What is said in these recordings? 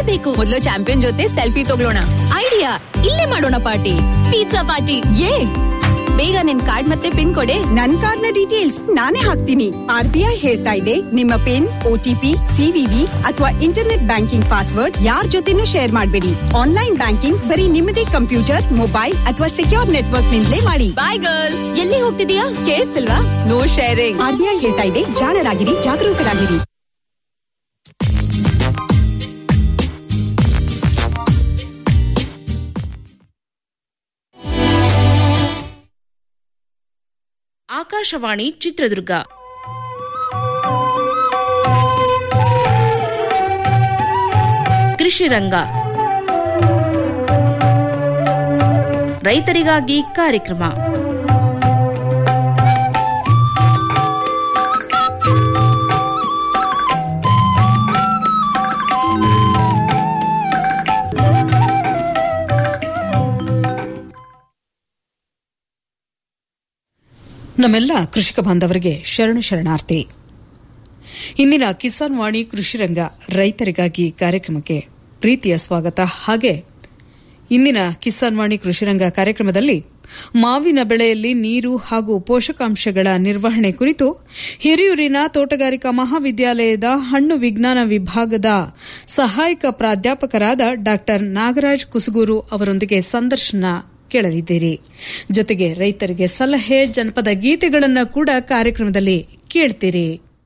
ಬೇಕು ಮೊದಲು ಚಾಂಪಿಯನ್ ಜೊತೆ ಸೆಲ್ಫಿ ತಗೊಳ್ಳೋಣ ಐಡಿಯಾ ಇಲ್ಲೇ ಮಾಡೋಣ ಪಾರ್ಟಿ ಪಿಜ್ಜಾ ಪಾರ್ಟಿ ಏ ಬೇಗ ನಿನ್ ಕಾರ್ಡ್ ಮತ್ತೆ ಪಿನ್ ಕೊಡೆ ನನ್ ಕಾರ್ಡ್ ನ ಡೀಟೇಲ್ಸ್ ನಾನೇ ಹಾಕ್ತೀನಿ ಆರ್ ಬಿ ಐ ಹೇಳ್ತಾ ಇದೆ ನಿಮ್ಮ ಪಿನ್ ಓಟಿಪಿ ಸಿವಿವಿ ಅಥವಾ ಇಂಟರ್ನೆಟ್ ಬ್ಯಾಂಕಿಂಗ್ ಪಾಸ್ವರ್ಡ್ ಯಾರ್ ಜೊತೆನೂ ಶೇರ್ ಮಾಡಬೇಡಿ ಆನ್ಲೈನ್ ಬ್ಯಾಂಕಿಂಗ್ ಬರೀ ನಿಮ್ಮದೇ ಕಂಪ್ಯೂಟರ್ ಮೊಬೈಲ್ ಅಥವಾ ಸೆಕ್ಯೂರ್ ನೆಟ್ವರ್ಕ್ ನಿಂದಲೇ ಮಾಡಿ ಬಾಯ್ ಗರ್ಲ್ಸ್ ಎಲ್ಲಿ ಹೋಗ್ತಿದೀಯಾ ಕೇಳಿಸ್ತಿಲ್ವಾ no sharing R B I ಹೇಳ್ತಾ ಇದೆ ಜಾಣರಾಗಿರಿ ಜಾಗರೂಕರಾಗಿರಿ ಆಕಾಶವಾಣಿ ಚಿತ್ರದುರ್ಗ ಕೃಷಿ ರಂಗ ರೈತರಿಗಾಗಿ ಕಾರ್ಯಕ್ರಮ ನಮ್ಮೆಲ್ಲ ಕೃಷಿಕ ಬಾಂಧವರಿಗೆ ಶರಣು ಶರಣಾರ್ಥಿ ಇಂದಿನ ಕಿಸಾನ್ ವಾಣಿ ಕೃಷಿ ರಂಗ ರೈತರಿಗಾಗಿ ಕಾರ್ಯಕ್ರಮಕ್ಕೆ ಪ್ರೀತಿಯ ಸ್ವಾಗತ ಹಾಗೆ ಇಂದಿನ ಕಿಸಾನ್ ವಾಣಿ ಕೃಷಿ ರಂಗ ಕಾರ್ಯಕ್ರಮದಲ್ಲಿ ಮಾವಿನ ಬೆಳೆಯಲ್ಲಿ ನೀರು ಹಾಗೂ ಪೋಷಕಾಂಶಗಳ ನಿರ್ವಹಣೆ ಕುರಿತು ಹಿರಿಯೂರಿನ ತೋಟಗಾರಿಕಾ ಮಹಾವಿದ್ಯಾಲಯದ ಹಣ್ಣು ವಿಜ್ಞಾನ ವಿಭಾಗದ ಸಹಾಯಕ ಪ್ರಾಧ್ಯಾಪಕರಾದ ಡಾ ನಾಗರಾಜ್ ಕುಸುಗೂರು ಅವರೊಂದಿಗೆ ಸಂದರ್ಶನ ಕೇಳಲಿದ್ದೀರಿ ಜೊತೆಗೆ ರೈತರಿಗೆ ಸಲಹೆ ಜನಪದ ಗೀತೆಗಳನ್ನು ಕೂಡ ಕಾರ್ಯಕ್ರಮದಲ್ಲಿ ಕೇಳ್ತೀರಿ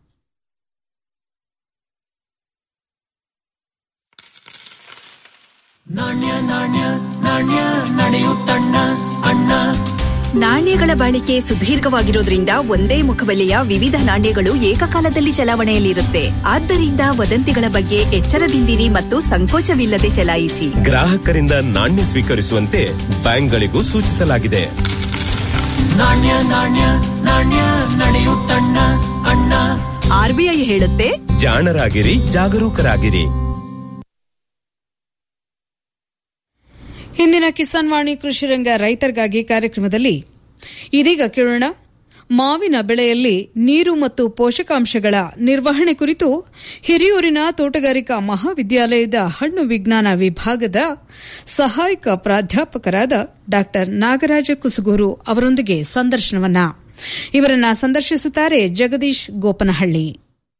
ನಾಣ್ಯಗಳ ಬಾಳಿಕೆ ಸುದೀರ್ಘವಾಗಿರೋದ್ರಿಂದ ಒಂದೇ ಮುಖಬೆಲೆಯ ವಿವಿಧ ನಾಣ್ಯಗಳು ಏಕಕಾಲದಲ್ಲಿ ಚಲಾವಣೆಯಲ್ಲಿರುತ್ತೆ ಆದ್ದರಿಂದ ವದಂತಿಗಳ ಬಗ್ಗೆ ಎಚ್ಚರದಿಂದಿರಿ ಮತ್ತು ಸಂಕೋಚವಿಲ್ಲದೆ ಚಲಾಯಿಸಿ ಗ್ರಾಹಕರಿಂದ ನಾಣ್ಯ ಸ್ವೀಕರಿಸುವಂತೆ ಬ್ಯಾಂಕ್ಗಳಿಗೂ ಸೂಚಿಸಲಾಗಿದೆ ಆರ್ಬಿಐ ಹೇಳುತ್ತೆ ಜಾಣರಾಗಿರಿ ಜಾಗರೂಕರಾಗಿರಿ ಹಿಂದಿನ ಕಿಸಾನ್ ವಾಣಿ ಕೃಷಿ ರಂಗ ರೈತರಿಗಾಗಿ ಕಾರ್ಯಕ್ರಮದಲ್ಲಿ ಇದೀಗ ಕೇಳೋಣ ಮಾವಿನ ಬೆಳೆಯಲ್ಲಿ ನೀರು ಮತ್ತು ಪೋಷಕಾಂಶಗಳ ನಿರ್ವಹಣೆ ಕುರಿತು ಹಿರಿಯೂರಿನ ತೋಟಗಾರಿಕಾ ಮಹಾವಿದ್ಯಾಲಯದ ಹಣ್ಣು ವಿಜ್ಞಾನ ವಿಭಾಗದ ಸಹಾಯಕ ಪ್ರಾಧ್ಯಾಪಕರಾದ ಡಾ ನಾಗರಾಜ ಕುಸುಗೂರು ಅವರೊಂದಿಗೆ ಸಂದರ್ಶನವನ್ನ ಇವರನ್ನ ಸಂದರ್ಶಿಸುತ್ತಾರೆ ಜಗದೀಶ್ ಗೋಪನಹಳ್ಳಿ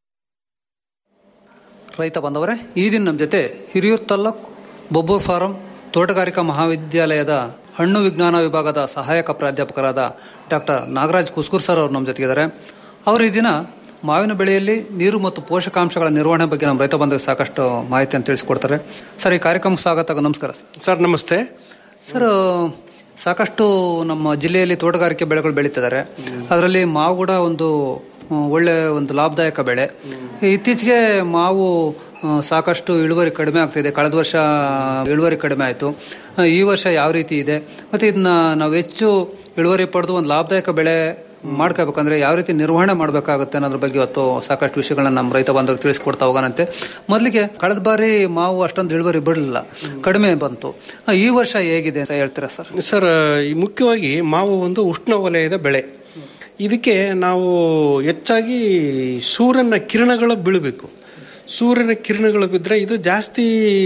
ರೈತ ಬಂದವರೇ ಈ ದಿನ ನಮ್ಮ ಜೊತೆ ಹಿರಿಯೂರು ತಾಲ್ಲೂಕ್ ಬೊಬ್ಬೂರ್ ಫಾರಂ ತೋಟಗಾರಿಕಾ ಮಹಾವಿದ್ಯಾಲಯದ ಹಣ್ಣು ವಿಜ್ಞಾನ ವಿಭಾಗದ ಸಹಾಯಕ ಪ್ರಾಧ್ಯಾಪಕರಾದ ಡಾಕ್ಟರ್ ನಾಗರಾಜ್ ಕುಸ್ಕೂರ್ ಸರ್ ಅವರು ನಮ್ಮ ಜೊತೆಗಿದ್ದಾರೆ ಅವರು ಈ ದಿನ ಮಾವಿನ ಬೆಳೆಯಲ್ಲಿ ನೀರು ಮತ್ತು ಪೋಷಕಾಂಶಗಳ ನಿರ್ವಹಣೆ ಬಗ್ಗೆ ನಮ್ಮ ರೈತ ಬಂಧುಗೆ ಸಾಕಷ್ಟು ಮಾಹಿತಿಯನ್ನು ತಿಳಿಸಿಕೊಡ್ತಾರೆ ಸರ್ ಈ ಕಾರ್ಯಕ್ರಮಕ್ಕೆ ಸ್ವಾಗತ ನಮಸ್ಕಾರ ಸರ್ ಸರ್ ನಮಸ್ತೆ ಸರ್ ಸಾಕಷ್ಟು ನಮ್ಮ ಜಿಲ್ಲೆಯಲ್ಲಿ ತೋಟಗಾರಿಕೆ ಬೆಳೆಗಳು ಬೆಳೀತಿದ್ದಾರೆ ಅದರಲ್ಲಿ ಮಾವು ಕೂಡ ಒಂದು ಆ, ಒಳ್ಳೆ ಒಂದು ಲಾಭದಾಯಕ ಬೆಳೆ ಇತ್ತೀಚೆಗೆ ಮಾವು ಆ, ಸಾಕಷ್ಟು ಇಳುವರಿ ಕಡಿಮೆ ಆಗ್ತಿದೆ ಕಳೆದ ವರ್ಷ ಇಳುವರಿ ಕಡಿಮೆ ಆಯಿತು ಈ ವರ್ಷ ಯಾವ ರೀತಿ ಇದೆ ಮತ್ತು ಇದನ್ನ ನಾವು ಹೆಚ್ಚು ಇಳುವರಿ ಪಡೆದು ಒಂದು ಲಾಭದಾಯಕ ಬೆಳೆ ಮಾಡ್ಕೋಬೇಕಂದ್ರೆ ಯಾವ ರೀತಿ ನಿರ್ವಹಣೆ ಮಾಡಬೇಕಾಗುತ್ತೆ ಅನ್ನೋದ್ರ ಬಗ್ಗೆ ಇವತ್ತು ಸಾಕಷ್ಟು ವಿಷಯಗಳನ್ನ ನಮ್ಮ ರೈತ ಬಾಂಧವರು ತಿಳಿಸ್ಕೊಡ್ತಾ ಹೋಗೋಣಂತೆ ಮೊದಲಿಗೆ ಕಳೆದ ಬಾರಿ ಮಾವು ಅಷ್ಟೊಂದು ಇಳುವರಿ ಬಿಡಲಿಲ್ಲ ಕಡಿಮೆ ಬಂತು ಆ, ಈ ವರ್ಷ ಹೇಗಿದೆ ಅಂತ ಹೇಳ್ತೀರಾ ಸರ್ ಸರ್ ಈ ಮುಖ್ಯವಾಗಿ ಮಾವು ಒಂದು ಉಷ್ಣ ವಲಯದ ಬೆಳೆ ಇದಕ್ಕೆ ನಾವು ಹೆಚ್ಚಾಗಿ ಸೂರ್ಯನ ಕಿರಣಗಳು ಬೀಳಬೇಕು ಸೂರ್ಯನ ಕಿರಣಗಳು ಬಿದ್ದರೆ ಇದು ಜಾಸ್ತಿ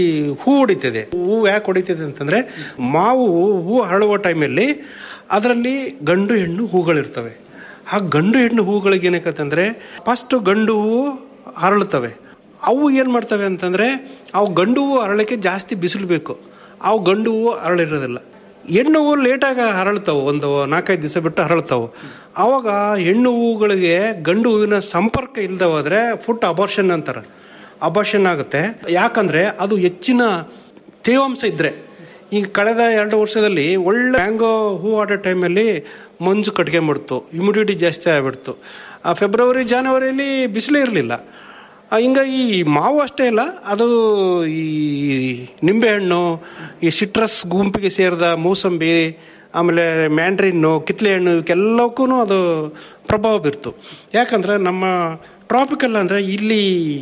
ಹೂ ಹೊಡಿತದೆ ಹೂ ಯಾಕೆ ಹೊಡಿತದೆ ಅಂತಂದ್ರೆ ಮಾವು ಹೂ ಹರಳುವ ಟೈಮಲ್ಲಿ ಅದರಲ್ಲಿ ಗಂಡು ಹೆಣ್ಣು ಹೂಗಳಿರ್ತವೆ ಆ ಗಂಡು ಹೆಣ್ಣು ಹೂಗಳಿಗೆ ಏನಕ್ಕಂತಂದ್ರೆ ಫಸ್ಟ್ ಗಂಡು ಹೂವು ಹರಳುತ್ತವೆ ಅವು ಏನು ಮಾಡ್ತವೆ ಅಂತಂದ್ರೆ ಅವು ಗಂಡು ಹೂವು ಅರಳಕ್ಕೆ ಜಾಸ್ತಿ ಬಿಸಿಲು ಬೇಕು ಅವು ಗಂಡು ಹೂವು ಅರಳಿರೋದಿಲ್ಲ ಹೆಣ್ಣು ಹೂವು ಲೇಟಾಗಿ ಹರಳ್ತಾವೆ ಒಂದು ನಾಲ್ಕೈದು ದಿವಸ ಬಿಟ್ಟು ಹರಳ್ತಾವೆ ಆವಾಗ ಹೆಣ್ಣು ಹೂವುಗಳಿಗೆ ಗಂಡು ಹೂವಿನ ಸಂಪರ್ಕ ಇಲ್ಲದೆ ಹೋದ್ರೆ ಫುಟ್ ಅಬಾರ್ಷನ್ ಅಂತಾರೆ ಅಬಾರ್ಷನ್ ಆಗುತ್ತೆ ಯಾಕಂದ್ರೆ ಅದು ಹೆಚ್ಚಿನ ತೇವಾಂಶ ಇದ್ರೆ ಈಗ ಕಳೆದ ಎರಡು ವರ್ಷದಲ್ಲಿ ಒಳ್ಳೆ ಮ್ಯಾಂಗೋ ಹೂ ಆಡೋ ಟೈಮಲ್ಲಿ ಮಂಜು ಕಟ್ಕೊಂಡ್ಬಿಡ್ತು ಹ್ಯುಮಿಡಿಟಿ ಜಾಸ್ತಿ ಆಗ್ಬಿಡ್ತು ಆ ಫೆಬ್ರವರಿ ಜಾನ್ವರಿಯಲ್ಲಿ ಬಿಸಿಲೇ ಇರಲಿಲ್ಲ ಹಿಂಗಾಗಿ ಈ ಮಾವು ಅಷ್ಟೇ ಇಲ್ಲ ಅದು ಈ ನಿಂಬೆಹಣ್ಣು ಈ ಸಿಟ್ರಸ್ ಗುಂಪಿಗೆ ಸೇರಿದ ಮೂಸಂಬಿ ಆಮೇಲೆ ಮ್ಯಾಂಡ್ರಿನ್ನು ಕಿತ್ಲೆ ಹಣ್ಣು ಇವಕ್ಕೆಲ್ಲಕ್ಕೂ ಅದು ಪ್ರಭಾವ ಬೀರ್ತು ಯಾಕಂದ್ರೆ ನಮ್ಮ ಟ್ರಾಪಿಕಲ್ ಅಂದರೆ ಇಲ್ಲಿ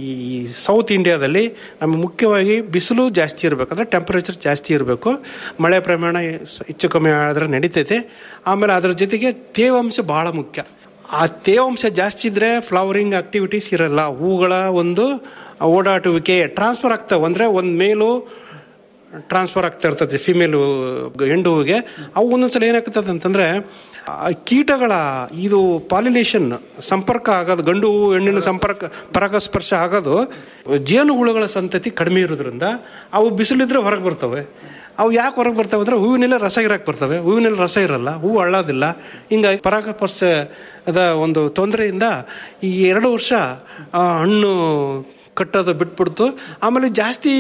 ಸೌತ್ ಇಂಡಿಯಾದಲ್ಲಿ ನಮಗೆ ಮುಖ್ಯವಾಗಿ ಬಿಸಿಲು ಜಾಸ್ತಿ ಇರಬೇಕು ಅಂದರೆ ಟೆಂಪರೇಚರ್ ಜಾಸ್ತಿ ಇರಬೇಕು ಮಳೆ ಪ್ರಮಾಣ ಹೆಚ್ಚು ಕಮ್ಮಿ ಆದರೆ ನಡೀತೈತೆ ಆಮೇಲೆ ಅದರ ಜೊತೆಗೆ ತೇವಾಂಶ ಭಾಳ ಮುಖ್ಯ ಆ ತೇವಾಂಶ ಜಾಸ್ತಿ ಇದ್ರೆ ಫ್ಲವರಿಂಗ್ ಆಕ್ಟಿವಿಟೀಸ್ ಇರಲ್ಲ ಹೂಗಳ ಒಂದು ಓಡಾಟುವಿಕೆ ಟ್ರಾನ್ಸ್ಫರ್ ಆಗ್ತಾವೆ ಅಂದ್ರೆ ಒಂದ್ ಮೇಲು ಟ್ರಾನ್ಸ್ಫರ್ ಆಗ್ತಾ ಇರ್ತದೆ ಫಿಮೇಲ್ ಹೆಂಡು ಹೂವಿಗೆ ಅವು ಒಂದೊಂದ್ಸಲ ಏನಾಗ್ತದೆ ಅಂತಂದ್ರೆ ಆ ಕೀಟಗಳ ಇದು ಪಾಲಿನೇಷನ್ ಸಂಪರ್ಕ ಆಗೋದು ಗಂಡು ಹೂವು ಹೆಣ್ಣಿನ ಸಂಪರ್ಕ ಪರಾಗಸ್ಪರ್ಶ ಆಗೋದು ಜೇನುಹುಳುಗಳ ಸಂತತಿ ಕಡಿಮೆ ಇರೋದ್ರಿಂದ ಅವು ಬಿಸಿಲಿದ್ರೆ ಹೊರಗೆ ಬರ್ತವೆ ಅವು ಯಾಕೆ ಹೊರಗೆ ಬರ್ತವೆ ಅಂದ್ರೆ ಹೂವಿನೆಲ್ಲ ರಸ ಇರಕ್ಕೆ ಬರ್ತವೆ ಹೂವಿನಲ್ಲಿ ರಸ ಇರಲ್ಲ ಹೂವು ಅಳ್ಳೋದಿಲ್ಲ ಹಿಂಗಾಗಿ ಪರಾಗಸ್ಪರ್ಶದ ಒಂದು ತೊಂದರೆಯಿಂದ ಈ ಎರಡು ವರ್ಷ ಆ, ಹಣ್ಣು ಕಟ್ಟೋದು ಬಿಟ್ಬಿಡ್ತು ಆಮೇಲೆ ಜಾಸ್ತಿ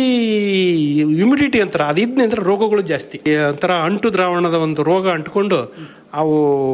ಹ್ಯುಮಿಡಿಟಿ ಅಂತಾರೆ ಅದಿದ್ನೆ ಅಂದ್ರೆ ರೋಗಗಳು ಜಾಸ್ತಿ ಈ ಒಂಥರ ಅಂಟು ದ್ರಾವಣದ ಒಂದು ರೋಗ ಅಂಟ್ಕೊಂಡು ಅವು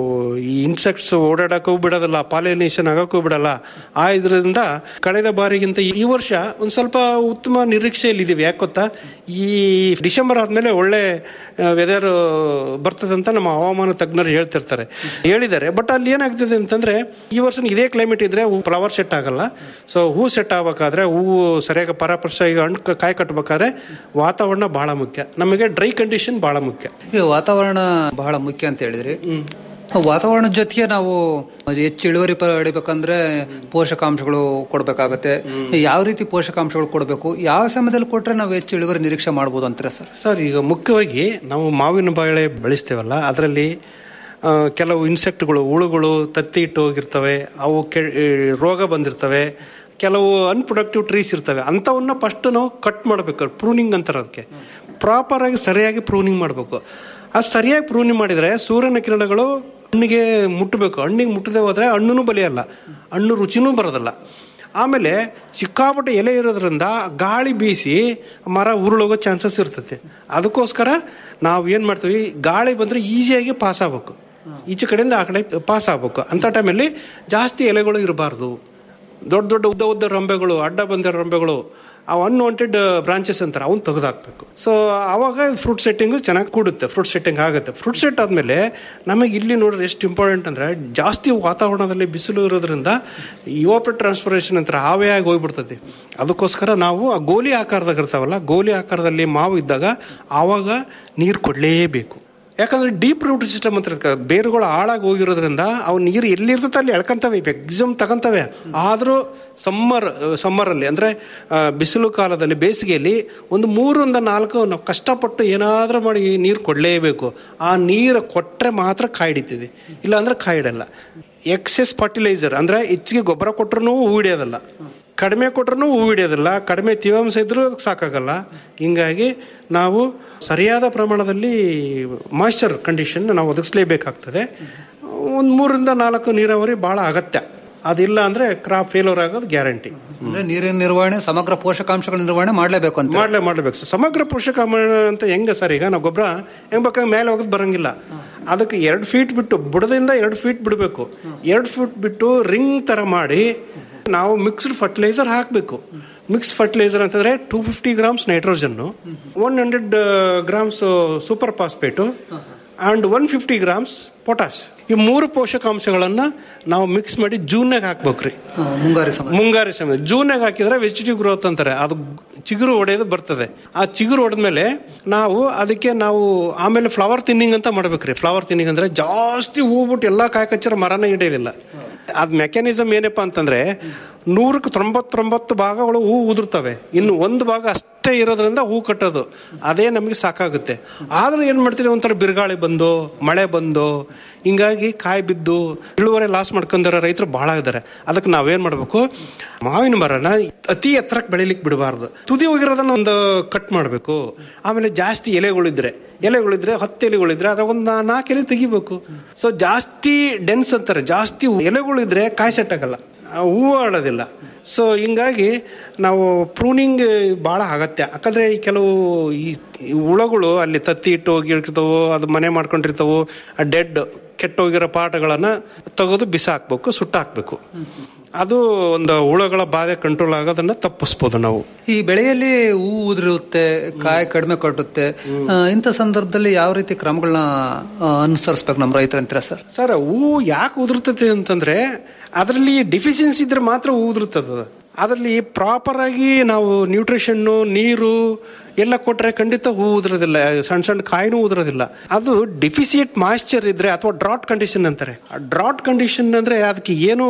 ಈ ಇನ್ಸೆಕ್ಟ್ಸ್ ಓಡಾಡಕ್ಕೂ ಬಿಡೋದಿಲ್ಲ ಪಾಲಿನೇಷನ್ ಆಗಕ್ಕೂ ಬಿಡಲ್ಲ ಆ ಇದರಿಂದ ಕಳೆದ ಬಾರಿಗಿಂತ ಈ ವರ್ಷ ಒಂದು ಸ್ವಲ್ಪ ಉತ್ತಮ ನಿರೀಕ್ಷೆಯಲ್ಲಿ ಇದೀವಿ ಯಾಕೆ ಗೊತ್ತಾ ಈ ಡಿಸೆಂಬರ್ ಆದ್ಮೇಲೆ ಒಳ್ಳೆ ವೆದರ್ ಬರ್ತದಂತ ನಮ್ಮ ಹವಾಮಾನ ತಜ್ಞರು ಹೇಳ್ತಿರ್ತಾರೆ ಹೇಳಿದ್ದಾರೆ ಬಟ್ ಅಲ್ಲಿ ಏನಾಗ್ತದೆ ಅಂತಂದ್ರೆ ಈ ವರ್ಷ ಇದೇ ಕ್ಲೈಮೇಟ್ ಇದ್ರೆ ಹೂ ಫ್ಲವರ್ ಸೆಟ್ ಆಗಲ್ಲ ಸೊ ಹೂ ಸೆಟ್ ಆಗ್ಬೇಕಾದ್ರೆ ಹೂವು ಸರಿಯಾಗಿ ಪರಾಪರ್ಶ ಈಗ ಹಣ್ಣು ಕ- ಕಾಯಿ ಕಟ್ಟಬೇಕಾದ್ರೆ ವಾತಾವರಣ ಬಹಳ ಮುಖ್ಯ ನಮಗೆ ಡ್ರೈ ಕಂಡೀಷನ್ ಬಹಳ ಮುಖ್ಯ ಈ ವಾತಾವರಣ ಬಹಳ ಮುಖ್ಯ ಅಂತ ಹೇಳಿದ್ರಿ ವಾತಾವರಣದ ಜೊತೆಗೆ ನಾವು ಹೆಚ್ಚು ಇಳುವರಿ ಪಡಿಬೇಕಂದ್ರೆ ಪೋಷಕಾಂಶಗಳು ಕೊಡಬೇಕಾಗತ್ತೆ ಯಾವ ರೀತಿ ಪೋಷಕಾಂಶಗಳು ಕೊಡಬೇಕು ಯಾವ ಸಮಯದಲ್ಲಿ ಕೊಟ್ರೆ ನಾವು ಹೆಚ್ಚು ಇಳುವರಿ ನಿರೀಕ್ಷೆ ಮಾಡ್ಬೋದು ಅಂತೀರಾ ಸರ್ ಸರ್ ಈಗ ಮುಖ್ಯವಾಗಿ ನಾವು ಮಾವಿನ ಬಾಳೆ ಬೆಳೆಸ್ತೇವಲ್ಲ ಅದರಲ್ಲಿ ಆ, ಕೆಲವು ಇನ್ಸೆಕ್ಟ್ಗಳು ಹುಳುಗಳು ತತ್ತಿ ಇಟ್ಟು ಹೋಗಿರ್ತವೆ ಅವು ಕೆ ಈ ರೋಗ ಬಂದಿರ್ತವೆ ಕೆಲವು ಅನ್ಪ್ರೊಡಕ್ಟಿವ್ ಟ್ರೀಸ್ ಇರ್ತವೆ ಅಂಥವನ್ನ ಫಸ್ಟ್ ನಾವು ಕಟ್ ಮಾಡಬೇಕು ಪ್ರೂನಿಂಗ್ ಅಂತಾರೆ ಅದಕ್ಕೆ ಪ್ರಾಪರ್ ಆಗಿ ಸರಿಯಾಗಿ ಪ್ರೂನಿಂಗ್ ಮಾಡಬೇಕು ಅದು ಸರಿಯಾಗಿ ಪ್ರೂನಿಂಗ್ ಮಾಡಿದ್ರೆ ಸೂರ್ಯನ ಕಿರಣಗಳು ಹಣ್ಣಿಗೆ ಮುಟ್ಟಬೇಕು ಹಣ್ಣಿಗೆ ಮುಟ್ಟದೆ ಹೋದ್ರೆ ಹಣ್ಣು ಬಲಿಯಲ್ಲ ಹಣ್ಣು ರುಚಿನೂ ಬರೋದಿಲ್ಲ ಆಮೇಲೆ ಸಿಕ್ಕಾಪಟ್ಟೆ ಎಲೆ ಇರೋದ್ರಿಂದ ಗಾಳಿ ಬೀಸಿ ಮರ ಉರುಳೋಗೋ ಚಾನ್ಸಸ್ ಇರ್ತೈತೆ ಅದಕ್ಕೋಸ್ಕರ ನಾವು ಏನು ಮಾಡ್ತೀವಿ ಗಾಳಿ ಬಂದರೆ ಈಸಿಯಾಗಿ ಪಾಸ್ ಆಗ್ಬೇಕು ಈಚೆ ಕಡೆಯಿಂದ ಆ ಕಡೆ ಪಾಸ್ ಆಗ್ಬೇಕು ಅಂಥ ಟೈಮಲ್ಲಿ ಜಾಸ್ತಿ ಎಲೆಗಳು ಇರಬಾರ್ದು ದೊಡ್ಡ ದೊಡ್ಡ ಉದ್ದ ಉದ್ದ ರಂಬೆಗಳು ಅಡ್ಡ ಬಂದಿರೋ ರಂಬೆಗಳು ಅವು ಅನ್ವಾಂಟೆಡ್ ಬ್ರಾಂಚಸ್ ಅಂತಾರೆ ಅವನ್ನ ತೆಗೆದಾಕ್ಬೇಕು ಸೊ ಅವಾಗ ಫ್ರೂಟ್ ಸೆಟ್ಟಿಂಗು ಚೆನ್ನಾಗಿ ಕೂಡುತ್ತೆ ಫ್ರೂಟ್ ಸೆಟ್ಟಿಂಗ್ ಆಗುತ್ತೆ ಫ್ರೂಟ್ ಸೆಟ್ ಆದಮೇಲೆ ನಮಗೆ ಇಲ್ಲಿ ನೋಡ್ರಿ ಎಷ್ಟು ಇಂಪಾರ್ಟೆಂಟ್ ಅಂದರೆ ಜಾಸ್ತಿ ವಾತಾವರಣದಲ್ಲಿ ಬಿಸಿಲು ಇರೋದ್ರಿಂದ ಯುವಪೆಟ್ ಟ್ರಾನ್ಸ್ಪರೇಷನ್ ಅಂತಾರೆ ಆವಿಯಾಗಿ ಹೋಗ್ಬಿಡ್ತದೆ ಅದಕ್ಕೋಸ್ಕರ ನಾವು ಆ ಗೋಲಿ ಆಕಾರದಾಗ ಇರ್ತಾವಲ್ಲ ಗೋಲಿ ಆಕಾರದಲ್ಲಿ ಮಾವು ಇದ್ದಾಗ ಆವಾಗ ನೀರು ಕೊಡಲೇಬೇಕು ಯಾಕಂದ್ರೆ ಡೀಪ್ ರೂಟ್ ಸಿಸ್ಟಮ್ ಅಂತ ಇರ್ತದೆ. ಬೇರುಗಳು ಆಳಾಗಿ ಹೋಗಿರೋದ್ರಿಂದ ಅವು ನೀರು ಎಲ್ಲಿರ್ತದೆ ಅಲ್ಲಿ ಎಳ್ಕೊಂತವೆ ಮ್ಯಾಕ್ಸಿಮಮ್ ತಗೊಂತವೆ ಆದರೂ ಸಮ್ಮರ್ ಸಮ್ಮರಲ್ಲಿ ಅಂದ್ರೆ ಆ, ಬಿಸಿಲು ಕಾಲದಲ್ಲಿ ಬೇಸಿಗೆಯಲ್ಲಿ ಒಂದು ಮೂರರಿಂದ ನಾಲ್ಕು ನಾವು ಕಷ್ಟಪಟ್ಟು ಏನಾದರೂ ಮಾಡಿ ನೀರು ಕೊಡಲೇಬೇಕು ಆ ನೀರು ಕೊಟ್ಟರೆ ಮಾತ್ರ ಕಾಯಿ ಹಿಡಿತದೆ ಇಲ್ಲ ಅಂದ್ರೆ ಕಾಯಿ ಹಿಡಲ್ಲ ಎಕ್ಸೆಸ್ ಫರ್ಟಿಲೈಸರ್ ಅಂದ್ರೆ ಹೆಚ್ಚಿಗೆ ಗೊಬ್ಬರ ಕೊಟ್ಟರು ಹೂ ಹಿಡಿಯೋದಲ್ಲ ಕಡಿಮೆ ಕೊಟ್ರೂ ಹೂ ಹಿಡಿಯೋದಿಲ್ಲ ಕಡಿಮೆ ತೇವಾಂಶ ಇದ್ರೂ ಅದಕ್ಕೆ ಸಾಕಾಗಲ್ಲ ಹಿಂಗಾಗಿ ನಾವು ಸರಿಯಾದ ಪ್ರಮಾಣದಲ್ಲಿ ಮಾಯ್ಶ್ಚರ್ ಕಂಡೀಷನ್ ನಾವು ಒದಗಿಸ್ಲೇಬೇಕಾಗ್ತದೆ ಒಂದು ಮೂರರಿಂದ ನಾಲ್ಕು ನೀರಾವರಿ ಬಹಳ ಅಗತ್ಯ ಅದಿಲ್ಲ ಅಂದ್ರೆ ಕ್ರಾಪ್ ಫೇಲ್ಯೂರ್ ಆಗೋದು ಗ್ಯಾರಂಟಿ ಅಂದ್ರೆ ನೀರಿನ ನಿರ್ವಹಣೆ ಸಮಗ್ರ ಪೋಷಕಾಂಶಗಳ ನಿರ್ವಹಣೆ ಮಾಡಲೇಬೇಕು ಅಂತ ಮಾಡ್ಲೇ ಮಾಡ್ಲೇಬೇಕು ಸರ್. ಸಮಗ್ರ ಪೋಷಕಾಂಶ ಅಂತ ಹೆಂಗ ಸರ್ ಈಗ ನಾವು ಗೊಬ್ಬರ ಹೆಂಗ್ ಬೇಕಾದ್ರೆ ಮೇಲೆ ಹೋಗೋದು ಬರಂಗಿಲ್ಲ ಅದಕ್ಕೆ ಎರಡು ಫೀಟ್ ಬಿಟ್ಟು ಬುಡದಿಂದ ಎರಡು ಫೀಟ್ ಬಿಡಬೇಕು ಎರಡು ಫೀಟ್ ಬಿಟ್ಟು ರಿಂಗ್ ತರ ಮಾಡಿ ನಾವು ಮಿಕ್ಸ್ಡ್ ಫರ್ಟಿಲೈಸರ್ ಹಾಕಬೇಕು ಮಿಕ್ಸ್ ಫರ್ಟಿಲೈಸರ್ ಅಂತಂದ್ರೆ two fifty grams nitrogen one hundred grams super phosphate and one fifty grams potash ಈ ಮೂರು ಪೋಷಕಾಂಶಗಳನ್ನ ನಾವು ಮಿಕ್ಸ್ ಮಾಡಿ ಜೂನ್ನಾಗ ಹಾಕ್ಬೇಕ್ರಿ ಮುಂಗಾರಿ ಸಮಯ ಮುಂಗಾರಿ ಸಮಯ ಜೂನ್ನಾಗ ಹಾಕಿದ್ರೆ ವೆಜಿಟೇಟಿವ್ ಗ್ರೋತ್ ಅಂತಾರೆ ಅದು ಚಿಗುರು ಹೊಡೆಯೋದು ಬರ್ತದೆ ಆ ಚಿಗುರು ಹೊಡೆದ್ಮೇಲೆ ನಾವು ಅದಕ್ಕೆ ನಾವು ಆಮೇಲೆ ಫ್ಲವರ್ ತಿನ್ನಿಂಗ್ ಅಂತ ಮಾಡ್ಬೇಕ್ರಿ ಫ್ಲವರ್ ತಿನ್ನಿಂಗ್ ಅಂದ್ರೆ ಜಾಸ್ತಿ ಹೂ ಬಿಟ್ಟು ಎಲ್ಲಾ ಕಾಯಿ ಕಚ್ಚರ ಮರನೇ ಹಿಡಿಯೋದಿಲ್ಲ ಅದ್ ಮೆಕ್ಯಾನಿಸಮ್ ಏನಪ್ಪಾ ಅಂತಂದ್ರೆ ನೂರಕ್ಕೆ ತೊಂಬತ್ತೊಂಬತ್ತು ಭಾಗಗಳು ಹೂ ಉದುರ್ತವೆ ಇನ್ನು ಒಂದು ಭಾಗ ಅಷ್ಟೇ ಇರೋದ್ರಿಂದ ಹೂ ಕಟ್ಟೋದು ಅದೇ ನಮಗೆ ಸಾಕಾಗುತ್ತೆ ಆದ್ರೂ ಏನ್ ಮಾಡ್ತೀವಿ ಒಂಥರ ಬಿರುಗಾಳಿ ಬಂದು ಮಳೆ ಬಂದು ಹಿಂಗಾಗಿ ಕಾಯಿ ಬಿದ್ದು ಇಳುವರಿ ಲಾಸ್ ಮಾಡ್ಕೊಂಡಿರೋ ರೈತರು ಬಹಳ ಇದ್ದಾರೆ ಅದಕ್ಕೆ ನಾವೇನ್ ಮಾಡ್ಬೇಕು ಮಾವಿನ ಮರನ ಅತಿ ಎತ್ತರಕ್ಕೆ ಬೆಳಿಲಿಕ್ಕೆ ಬಿಡಬಾರ್ದು ತುದಿ ಹೋಗಿರೋದನ್ನ ಒಂದು ಕಟ್ ಮಾಡಬೇಕು ಆಮೇಲೆ ಜಾಸ್ತಿ ಎಲೆಗಳಿದ್ರೆ ಎಲೆಗಳಿದ್ರೆ ಹತ್ತು ಎಲೆಗಳಿದ್ರೆ ಅದ್ರ ಒಂದು ನಾಲ್ಕು ಎಲೆ ತೆಗಿಬೇಕು ಸೊ ಜಾಸ್ತಿ ಡೆನ್ಸ್ ಅಂತಾರೆ ಜಾಸ್ತಿ ಎಲೆಗಳಿದ್ರೆ ಕಾಯಿ ಸೆಟ್ ಆಗಲ್ಲ ಆ ಹೂವು ಆಳೋದಿಲ್ಲ ಸೊ ಹಿಂಗಾಗಿ ನಾವು ಪ್ರೂನಿಂಗ್ ಬಹಳ ಅಗತ್ಯ ಯಾಕಂದ್ರೆ ಈ ಕೆಲವು ಈ ಈ ಹುಳಗಳು ಅಲ್ಲಿ ತತ್ತಿ ಇಟ್ಟು ಹೋಗಿರ್ತಾವೋ ಅದು ಮನೆ ಮಾಡ್ಕೊಂಡಿರ್ತಾವೋ ಆ ಡೆಡ್ ಕೆಟ್ಟೋಗಿರೋ ಪಾಠಗಳನ್ನ ತೆಗೆದು ಬಿಸಾಕ್ಬೇಕು ಸುಟ್ಟಾಕ್ಬೇಕು ಅದು ಒಂದು ಹುಳಗಳ ಬಾಧೆ ಕಂಟ್ರೋಲ್ ಆಗೋದನ್ನ ತಪ್ಪಿಸ್ಬೋದು ನಾವು ಈ ಬೆಳೆಯಲ್ಲಿ ಹೂ ಉದುರುತ್ತೆ ಕಾಯಿ ಕಡಿಮೆ ಕಟ್ಟುತ್ತೆ ಆ, ಇಂಥ ಸಂದರ್ಭದಲ್ಲಿ ಯಾವ ರೀತಿ ಕ್ರಮಗಳನ್ನ ಅನುಸರಿಸ್ಬೇಕು ನಮ್ಮ ರೈತರು ಅಂತೀರಾ ಸರ್ ಸರ್ ಹೂ ಯಾಕೆ ಉದುರ್ತತೆ ಅಂತಂದ್ರೆ ಅದರಲ್ಲಿ ಡಿಫಿಷಿಯನ್ಸಿ ಇದ್ರೆ ಮಾತ್ರ ಹೂ ಉದುರ್ತದ ಅದರಲ್ಲಿ ಪ್ರಾಪರ್ ಆಗಿ ನಾವು ನ್ಯೂಟ್ರಿಷನ್ನು ನೀರು ಎಲ್ಲ ಕೊಟ್ರೆ ಖಂಡಿತ ಹೂ ಉದುರೋದಿಲ್ಲ ಸಣ್ಣ ಸಣ್ಣ ಕಾಯಿನೂ ಉದುರೋದಿಲ್ಲ ಅದು ಡಿಫಿಸಿಯೇಟ್ ಮಾಯಿಶ್ಚರ್ ಇದ್ರೆ ಅಥವಾ ಡ್ರಾಟ್ ಕಂಡೀಷನ್ ಅಂತಾರೆ ಡ್ರಾಟ್ ಕಂಡೀಷನ್ ಅಂದ್ರೆ ಅದಕ್ಕೆ ಏನು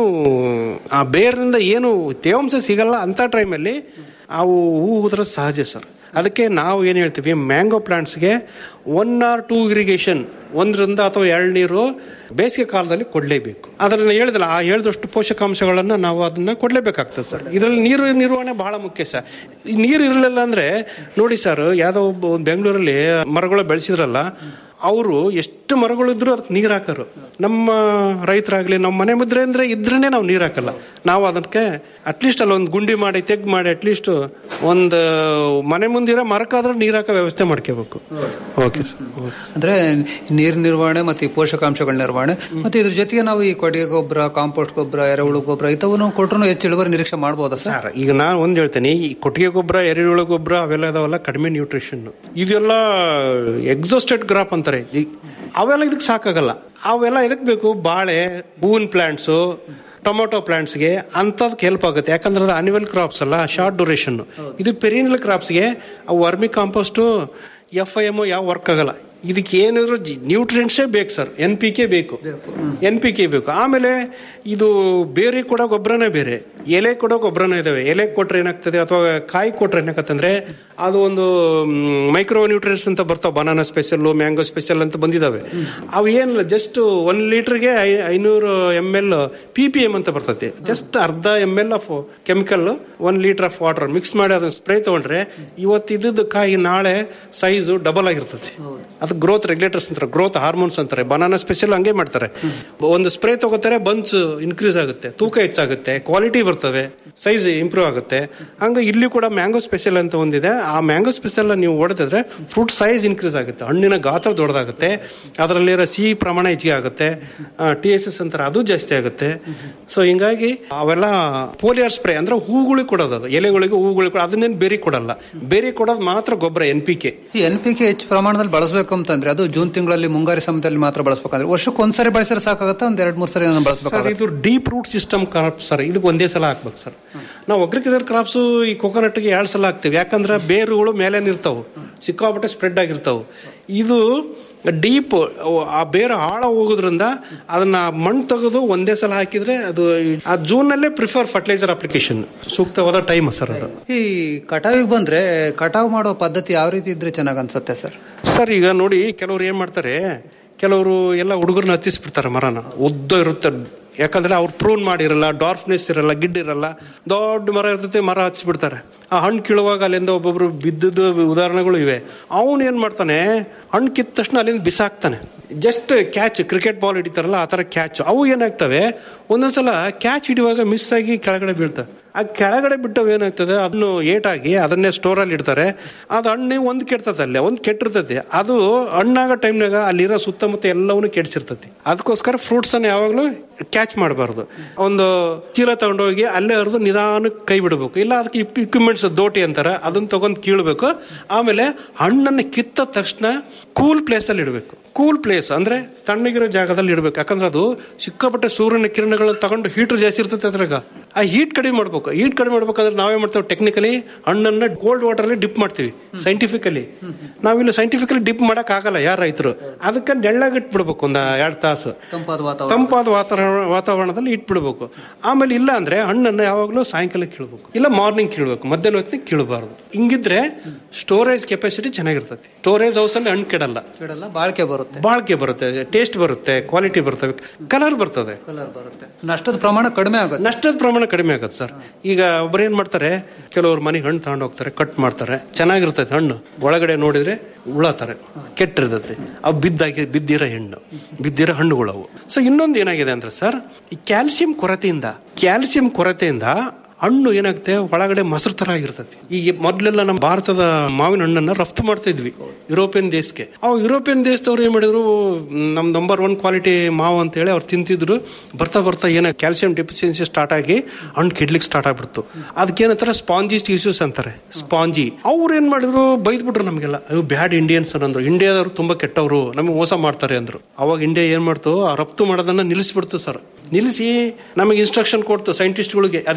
ಆ ಬೇರಿನಿಂದ ಏನು ತೇವಾಂಶ ಸಿಗಲ್ಲ ಅಂತ ಟೈಮಲ್ಲಿ ಅವು ಹೂ ಉದುರೋದು ಸಹಜ ಸರ್ ಅದಕ್ಕೆ ನಾವು ಏನು ಹೇಳ್ತೀವಿ ಮ್ಯಾಂಗೋ ಪ್ಲಾಂಟ್ಸ್ಗೆ ಒನ್ ಆರ್ ಟೂ ಇರಿಗೇಷನ್ ಒಂದರಿಂದ ಅಥವಾ ಎರಡು ನೀರು ಬೇಸಿಗೆ ಕಾಲದಲ್ಲಿ ಕೊಡಲೇಬೇಕು ಅದನ್ನು ಹೇಳಿದಲ್ಲ ಆ ಹೇಳಿದಷ್ಟು ಪೋಷಕಾಂಶಗಳನ್ನು ನಾವು ಅದನ್ನ ಕೊಡಲೇಬೇಕಾಗ್ತದೆ ಸರ್ ಇದರಲ್ಲಿ ನೀರು ನಿರ್ವಹಣೆ ಬಹಳ ಮುಖ್ಯ ಸರ್ ಈ ನೀರು ಇರಲಿಲ್ಲ ಅಂದರೆ ನೋಡಿ ಸರ್ ಯಾವುದೋ ಒಬ್ಬ ಒಂದು ಬೆಂಗಳೂರಲ್ಲಿ ಮರಗಳು ಬೆಳೆಸಿದ್ರಲ್ಲ ಅವರು ಎಷ್ಟು ಮರಗಳಿದ್ರು ಅದಕ್ಕೆ ನೀರು ಹಾಕೋರು ನಮ್ಮ ರೈತರಾಗಲಿ ನಮ್ಮ ಮನೆ ಮುದ್ರೆ ಅಂದರೆ ಇದ್ರೇ ನಾವು ನೀರು ಹಾಕಲ್ಲ ನಾವು ಅದಕ್ಕೆ ಅಟ್ಲೀಸ್ಟ್ ಅಲ್ಲಿ ಒಂದು ಗುಂಡಿ ಮಾಡಿ ತೆಗ್ ಮಾಡಿ ಅಟ್ಲೀಸ್ಟ್ ಒಂದು ಮನೆ ಮುಂದಿರೋ ಮರಕ್ಕಾದ್ರೂ ನೀರು ಹಾಕೋ ವ್ಯವಸ್ಥೆ ಮಾಡ್ಕೋಬೇಕು ಓಕೆ ಸರ್ ಅಂದ್ರೆ ನೀರ್ ನಿರ್ವಹಣೆ ಮತ್ತೆ ಈ ಪೋಷಕಾಂಶಗಳ ನಿರ್ವಹಣೆ ಮತ್ತೆ ಇದ್ರ ಜೊತೆಗೆ ನಾವು ಈ ಕೊಟ್ಟಿಗೆ ಗೊಬ್ಬರ ಕಾಂಪೋಸ್ಟ್ ಗೊಬ್ಬರ ಎರೆಹುಳು ಗೊಬ್ಬರ ಇಂಥವನ್ನು ಕೊಟ್ಟರು ಹೆಚ್ಚು ಇಳುವರಿ ನಿರೀಕ್ಷೆ ಮಾಡ್ಬೋದಾ ಸರ್ ಸರ್ ಈಗ ನಾನು ಒಂದು ಹೇಳ್ತೇನೆ ಈ ಕೊಟ್ಟಿಗೆ ಗೊಬ್ಬರ ಎರೆಹುಳು ಗೊಬ್ಬರ ಅವೆಲ್ಲ ಇದಾವಲ್ಲ ಕಡಿಮೆ ನ್ಯೂಟ್ರಿಷನ್ ಇದೆಲ್ಲ ಎಕ್ಸಾಸ್ಟೆಡ್ ಕ್ರಾಪ್ ಅಂತಾರೆ ಈ- ಅವೆಲ್ಲ ಇದಕ್ಕೆ ಸಾಕಾಗಲ್ಲ ಅವೆಲ್ಲ ಇದಕ್ಕೆ ಬೇಕು ಬಾಳೆ ಹೂವಿನ ಪ್ಲಾಂಟ್ಸು ಟೊಮೊಟೊ ಪ್ಲಾಂಟ್ಸ್ಗೆ ಅಂಥದಕ್ಕೆ ಹೆಲ್ಪ್ ಆಗುತ್ತೆ ಯಾಕಂದ್ರೆ ಅದು ಅನಿವಲ್ ಕ್ರಾಪ್ಸ್ ಅಲ್ಲ ಶಾರ್ಟ್ ಡ್ಯೂರೇಷನ್ ಇದು ಪೆರಿನಲ್ ಕ್ರಾಪ್ಸ್ಗೆ ಅವು vermicompost F I M ಯಾವ ವರ್ಕ್ ಆಗಲ್ಲ ಇದಕ್ಕೆ ಏನಿದ್ರು ನ್ಯೂಟ್ರಿಯೆಂಟ್ಸೇ ಬೇಕು ಸರ್ ಎನ್ ಪಿ ಕೆ ಬೇಕು ಎನ್ ಪಿ ಕೆ ಬೇಕು ಆಮೇಲೆ ಇದು ಬೇರೆ ಕೊಡೋ ಗೊಬ್ಬರನೇ ಬೇರೆ ಎಲೆ ಕೊಡೋ ಗೊಬ್ಬರನೇ ಇದಾವೆ ಎಲೆ ಕೊಟ್ರೆ ಏನಾಗ್ತದೆ ಅಥವಾ ಕಾಯಿ ಕೊಟ್ರೆ ಏನಾಗತ್ತಂದ್ರೆ ಅದು ಒಂದು ಮೈಕ್ರೋ ನ್ಯೂಟ್ರಿಯನ್ಸ್ ಅಂತ ಬರ್ತಾವೆ ಬನಾನಾ ಸ್ಪೆಷಲ್ ಮ್ಯಾಂಗೋ ಸ್ಪೆಷಲ್ ಅಂತ ಬಂದಿದಾವೆ ಅವು ಏನಿಲ್ಲ ಜಸ್ಟ್ ಒನ್ ಲೀಟರ್ಗೆ ಐನೂರು M L P P M ಅಂತ ಬರ್ತೈತೆ ಜಸ್ಟ್ ಅರ್ಧ M L of chemical one litre of water mix ಮಾಡಿ ಅದನ್ನ ಸ್ಪ್ರೇ ತಗೊಂಡ್ರೆ ಇವತ್ತು ಇದ್ದದ್ದು ಕಾಯಿ ನಾಳೆ ಸೈಜು ಡಬಲ್ ಆಗಿರ್ತದೆ ಅದು ಗ್ರೋತ್ ರೆಗ್ಯುಲೇಟರ್ಸ್ ಅಂತಾರೆ ಗ್ರೋತ್ ಹಾರ್ಮೋನ್ಸ್ ಅಂತಾರೆ ಬನಾನಾ ಸ್ಪೆಷಲ್ ಹಂಗೆ ಮಾಡ್ತಾರೆ ಒಂದು ಸ್ಪ್ರೇ ತಗೋತಾರೆ ಬನ್ಸ್ ಇನ್ಕ್ರೀಸ್ ಆಗುತ್ತೆ ತೂಕ ಹೆಚ್ಚಾಗುತ್ತೆ ಕ್ವಾಲಿಟಿ ಬರ್ತವೆ ಸೈಜ್ ಇಂಪ್ರೂವ್ ಆಗುತ್ತೆ ಹಂಗ ಇಲ್ಲಿ ಕೂಡ ಮ್ಯಾಂಗೋ ಸ್ಪೆಷಲ್ ಅಂತ ಒಂದಿದೆ ಆ ಮ್ಯಾಂಗೋ ಸ್ಪೆಷಲ್ ನೀವು ಹೊಡೆದಿದ್ರೆ ಫ್ರೂಟ್ ಸೈಜ್ ಇನ್ಕ್ರೀಸ್ ಆಗುತ್ತೆ ಹಣ್ಣಿನ ಗಾತ್ರ ದೊಡ್ಡದಾಗುತ್ತೆ ಅದರಲ್ಲಿರೋ ಸಿಹಿ ಪ್ರಮಾಣ ಹೆಚ್ಚಿಗೆ ಆಗುತ್ತೆ ಟಿ ಎಸ್ ಎಸ್ ಅಂತಾರೆ ಅದು ಜಾಸ್ತಿ ಆಗುತ್ತೆ ಸೊ ಹಿಂಗಾಗಿ ಅವೆಲ್ಲ ಪೋಲಿಯರ್ ಸ್ಪ್ರೇ ಅಂದ್ರೆ ಹೂಗಳಿಗೆ ಕೊಡೋದು ಅದು ಎಲೆಗಳಿಗೆ ಹೂಗಳಿಗೆ ಕೊಡೋದು ಅದನ್ನೇನು ಬೇರೆ ಕೊಡಲ್ಲ ಬೇರೆ ಕೊಡೋದು ಮಾತ್ರ ಗೊಬ್ಬರ ಎನ್ ಪಿ ಕೆ ಈ ಎನ್ ಪಿ ಕೆ ಹೆಚ್ಚು ಪ್ರಮಾಣದಲ್ಲಿ ಬಳಸಬೇಕು ಅಂತಂದ್ರೆ ಅದು ಜೂನ್ ತಿಂಗಳಲ್ಲಿ ಮುಂಗಾರಿ ಸಮಯದಲ್ಲಿ ಮಾತ್ರ ಬಳಸಬೇಕಂದ್ರೆ ವರ್ಷಕ್ಕೆ ಒಂದ್ಸರಿ ಬಳಸಿದ್ರೆ ಸಾಕಾಗತ್ತಾ ಒಂದ್ ಎರಡ್ ಮೂರ್ ಸರಿ ಸರ್ ಬಳಸಬೇಕಾಗುತ್ತೆ ಇದು deep root system crop sir ಇದಕ್ಕೆ ಒಂದೇ ಸಲ ಹಾಕ್ಬೇಕು ಸರ್ ನಾವು ಅಗ್ರಿಕಲ್ಚರ್ ಕ್ರಾಪ್ಸ್ ಈ ಕೊಕೊನಟ್ಗೆ ಎರಡು ಸಲ ಹಾಕ್ತೀವಿ ಯಾಕಂದ್ರೆ ಬೇರುಗಳು ಮೇಲೆ ಇರ್ತಾವೆ ಸಿಕ್ಕಾಪಟ್ಟೆ ಸ್ಪ್ರೆಡ್ ಆಗಿರ್ತಾವೆ ಇದು ಡೀಪ್ ಆ ಬೇರು ಆಳ ಹೋಗೋದ್ರಿಂದ ಅದನ್ನ ಮಣ್ಣು ತೆಗೆದು ಒಂದೇ ಸಲ ಹಾಕಿದ್ರೆ ಅದು ಆ ಜೂನ್ನಲ್ಲೇ ಪ್ರಿಫರ್ ಫರ್ಟಿಲೈಸರ್ ಅಪ್ಲಿಕೇಶನ್ ಸೂಕ್ತವಾದ ಟೈಮ್ ಸರ್ ಅದು ಈ ಕಟಾವಿಗೆ ಬಂದ್ರೆ ಕಟಾವ್ ಮಾಡೋ ಪದ್ಧತಿ ಯಾವ ರೀತಿ ಇದ್ರೆ ಚೆನ್ನಾಗ್ ಅನ್ಸುತ್ತೆ ಸರ್ ಸರ್ ಈಗ ನೋಡಿ ಕೆಲವ್ರು ಏನ್ ಮಾಡ್ತಾರೆ ಕೆಲವರು ಎಲ್ಲ ಹುಡುಗರನ್ನ ಹತ್ತಿಸ್ಬಿಡ್ತಾರೆ ಮರನ ಉದ್ದ ಇರುತ್ತೆ ಯಾಕಂದ್ರೆ ಅವ್ರು ಪ್ರೂನ್ ಮಾಡಿರಲ್ಲ ಡಾರ್ಫ್ನೆಸ್ ಇರಲ್ಲ ಗಿಡ್ ಇರಲ್ಲ ದೊಡ್ಡ ಮರ ಇರ್ತೈತೆ ಮರ ಹಚ್ಚಿಬಿಡ್ತಾರೆ ಆ ಹಣ್ಣು ಕೀಳುವಾಗ ಅಲ್ಲಿಂದ ಒಬ್ಬೊಬ್ರು ಬಿದ್ದದ್ದು ಉದಾಹರಣೆಗಳು ಇವೆ ಅವನು ಏನ್ ಮಾಡ್ತಾನೆ ಹಣ್ಣು ಕಿತ್ತ ತಕ್ಷಣ ಅಲ್ಲಿಂದ ಬಿಸಾಕ್ತಾನೆ ಜಸ್ಟ್ ಕ್ಯಾಚ್ ಕ್ರಿಕೆಟ್ ಬಾಲ್ ಹಿಡಿತಾರಲ್ಲ ಆ ಥರ ಕ್ಯಾಚ್ ಅವು ಏನಾಗ್ತವೆ ಒಂದೊಂದ್ಸಲ ಕ್ಯಾಚ್ ಹಿಡಿಯುವಾಗ ಮಿಸ್ ಆಗಿ ಕೆಳಗಡೆ ಬೀಳ್ತವೆ ಆ ಕೆಳಗಡೆ ಬಿಟ್ಟವು ಏನಾಗ್ತದೆ ಅದನ್ನು ಏಟಾಗಿ ಅದನ್ನೇ ಸ್ಟೋರಲ್ಲಿ ಇಡ್ತಾರೆ ಅದು ಹಣ್ಣು ಒಂದು ಕೆಡ್ತದೆ ಅಲ್ಲೇ ಒಂದು ಕೆಟ್ಟಿರ್ತೈತಿ ಅದು ಹಣ್ಣಾಗೋ ಟೈಮ್ನಾಗ ಅಲ್ಲಿರೋ ಸುತ್ತಮುತ್ತ ಎಲ್ಲವನ್ನೂ ಕೆಡಿಸಿರ್ತೈತಿ ಅದಕ್ಕೋಸ್ಕರ ಫ್ರೂಟ್ಸ್ ಅನ್ನು ಯಾವಾಗಲೂ ಕ್ಯಾಚ್ ಮಾಡಬಾರ್ದು ಒಂದು ಚೀಲ ತಗೊಂಡೋಗಿ ಅಲ್ಲೇ ಹರಿದು ನಿಧಾನಕ್ಕೆ ಕೈ ಬಿಡಬೇಕು ಇಲ್ಲ ಅದಕ್ಕೆ ಇಕ್ವಿಪ್ಮೆಂಟ್ಸ್ ದೋಟಿ ಅಂತಾರೆ ಅದನ್ನ ತಗೊಂಡು ಕೀಳ್ಬೇಕು ಆಮೇಲೆ ಹಣ್ಣನ್ನು ಕಿತ್ತ ತಕ್ಷಣ ಕೂಲ್ ಪ್ಲೇಸಲ್ಲಿ ಇಡಬೇಕು ಕೂಲ್ ಪ್ಲೇಸ್ ಅಂದ್ರೆ ತಣ್ಣಗಿರೋ ಜಾಗದಲ್ಲಿ ಇಡಬೇಕು ಯಾಕಂದ್ರೆ ಅದು ಸಿಕ್ಕಾಪಟ್ಟೆ ಸೂರ್ಯನ ಕಿರಣಗಳನ್ನ ತಗೊಂಡು ಹೀಟರ್ ಜಾಸ್ತಿ ಇರ್ತೈತೆ ಅದ್ರಾಗ ಆ ಹೀಟ್ ಕಡಿಮೆ ಮಾಡ್ಬೇಕು ಹೀಟ್ ಕಡಿಮೆ ಮಾಡ್ಬೇಕಂದ್ರೆ ನಾವೇ ಮಾಡ್ತೇವೆ ಟೆಕ್ನಿಕಲಿ ಹಣ್ಣನ್ನ ಕೋಲ್ಡ್ ವಾಟರ್ಲಿ ಡಿಪ್ ಮಾಡ್ತೀವಿ ಸೈಂಟಿಫಿಕಲಿ ನಾವಿಲ್ಲಿ ಸೈಂಟಿಫಿಕಲಿ ಡಿಪ್ ಮಾಡಕ್ ಆಗಲ್ಲ ಯಾರ ರೈತರು ಅದಕ್ಕೆ ನೆಳ್ಳಾಗ ಇಟ್ಬಿಡ್ಬೇಕು ಒಂದು ಎರಡು ತಾಸು ತಂಪಾದ ವಾತಾವರಣ ತಂಪಾದ ವಾತಾವರಣ ವಾತಾವರಣದಲ್ಲಿ ಇಟ್ಬಿಡ್ಬೇಕು ಆಮೇಲೆ ಇಲ್ಲ ಅಂದ್ರೆ ಹಣ್ಣನ್ನು ಯಾವಾಗಲೂ ಸಾಯಂಕಾಲ ಕೀಳ್ಬೇಕು ಇಲ್ಲ ಮಾರ್ನಿಂಗ್ ಕೀಳ್ಬೇಕು ಮಧ್ಯಾಹ್ನ ಹೊತ್ತಿಗೆ ಕೀಳಬಾರ್ದು ಹಿಂಗಿದ್ರೆ ಸ್ಟೋರೇಜ್ ಕೆಪಾಸಿಟಿ ಚೆನ್ನಾಗಿರ್ತೈತಿ ಸ್ಟೋರೇಜ್ ಹೌಸ್ ಅಲ್ಲಿ ಹಣ್ಣು ಕೆಡಲ್ಲ ಇಡಲ್ಲ ಬಾಳಿಕೆ ಬರುತ್ತೆ ಬಾಳಿಕೆ ಬರುತ್ತೆ ಟೇಸ್ಟ್ ಬರುತ್ತೆ ಕ್ವಾಲಿಟಿ ಬರ್ತವೆ ಕಲರ್ ಬರ್ತದೆ ಕಲರ್ ಬರುತ್ತೆ ನಷ್ಟದ ಪ್ರಮಾಣ ಕಡಿಮೆ ಆಗುತ್ತೆ ನಷ್ಟದ ಪ್ರಮಾಣ ಕಡಿಮೆ ಆಗುತ್ತೆ ಸರ್ ಈಗ ಒಬ್ರು ಏನ್ ಮಾಡ್ತಾರೆ ಕೆಲವ್ರು ಮನೆಗೆ ಹಣ್ಣು ತಗೊಂಡು ಹೋಗ್ತಾರೆ ಕಟ್ ಮಾಡ್ತಾರೆ ಚೆನ್ನಾಗಿರ್ತೈತೆ ಹಣ್ಣು ಒಳಗಡೆ ನೋಡಿದ್ರೆ ಉಳತಾರೆ ಕೆಟ್ಟಿರ್ತೈತೆ ಅವು ಬಿದ್ದಾಗಿ ಬಿದ್ದಿರೋ ಹಣ್ಣು ಬಿದ್ದಿರೋ ಹಣ್ಣುಗಳು ಅವು ಸೊ ಇನ್ನೊಂದು ಏನಾಗಿದೆ ಅಂದ್ರೆ ಸರ್ ಈ ಕ್ಯಾಲ್ಸಿಯಂ ಕೊರತೆಯಿಂದ ಕ್ಯಾಲ್ಸಿಯಂ ಕೊರತೆಯಿಂದ ಹಣ್ಣು ಏನಾಗುತ್ತೆ ಒಳಗಡೆ ಮೊಸರು ತರ ಆಗಿರ್ತೈತಿ ಈಗ ಮೊದ್ಲೆಲ್ಲ ನಮ್ಮ ಭಾರತದ ಮಾವಿನ ಹಣ್ಣನ್ನ ರಫ್ತು ಮಾಡ್ತಾ ಇದ್ವಿ ಯುರೋಪಿಯನ್ ದೇಶಕ್ಕೆ ಅವು ಯುರೋಪಿಯನ್ ದೇಶದವ್ರು ಏನ್ ಮಾಡಿದ್ರು ನಮ್ ನಂಬರ್ ಒನ್ ಕ್ವಾಲಿಟಿ ಮಾವು ಅಂತ ಹೇಳಿ ಅವ್ರು ತಿಂತಿದ್ರು ಬರ್ತಾ ಬರ್ತಾ ಏನೋ ಕ್ಯಾಲ್ಸಿಯಂ ಡೆಫಿಷಿಯನ್ಸಿ ಸ್ಟಾರ್ಟ್ ಆಗಿ ಹಣ್ಣು ಕೆಡ್ಲಿಕ್ಕೆ ಸ್ಟಾರ್ಟ್ ಆಗ್ಬಿಡ್ತು ಅದಕ್ಕೆ ಏನಂತಾರೆ ಸ್ಪಾಂಜಿ ಟಿಶ್ಯೂಸ್ ಅಂತಾರೆ ಸ್ಪಾಂಜಿ ಅವ್ರು ಏನ್ ಮಾಡಿದ್ರು ಬೈದ್ಬಿಟ್ರು ನಮಗೆಲ್ಲ ಅಯ್ಯೋ ಬ್ಯಾಡ್ ಇಂಡಿಯನ್ಸ್ ಅಂದ್ರು ಇಂಡಿಯಾದವ್ರು ತುಂಬಾ ಕೆಟ್ಟವರು ನಮಗೆ ಮೋಸ ಮಾಡ್ತಾರೆ ಅಂದ್ರು ಅವಾಗ ಇಂಡಿಯಾ ಏನ್ ಮಾಡ್ತು ಆ ರಫ್ತು ಮಾಡೋದನ್ನ ನಿಲ್ಲಿಸ್ಬಿಡ್ತು ಸರ್ ನಿಲ್ಲಿಸಿ ನಮಗೆ ಇನ್ಸ್ಟ್ರಕ್ಷನ್ ಕೊಡ್ತು ಸೈಂಟಿಸ್ಟ್ಗಳಿಗೆ ಅದೇನ್ ಸರಿ ಮಾಡಿ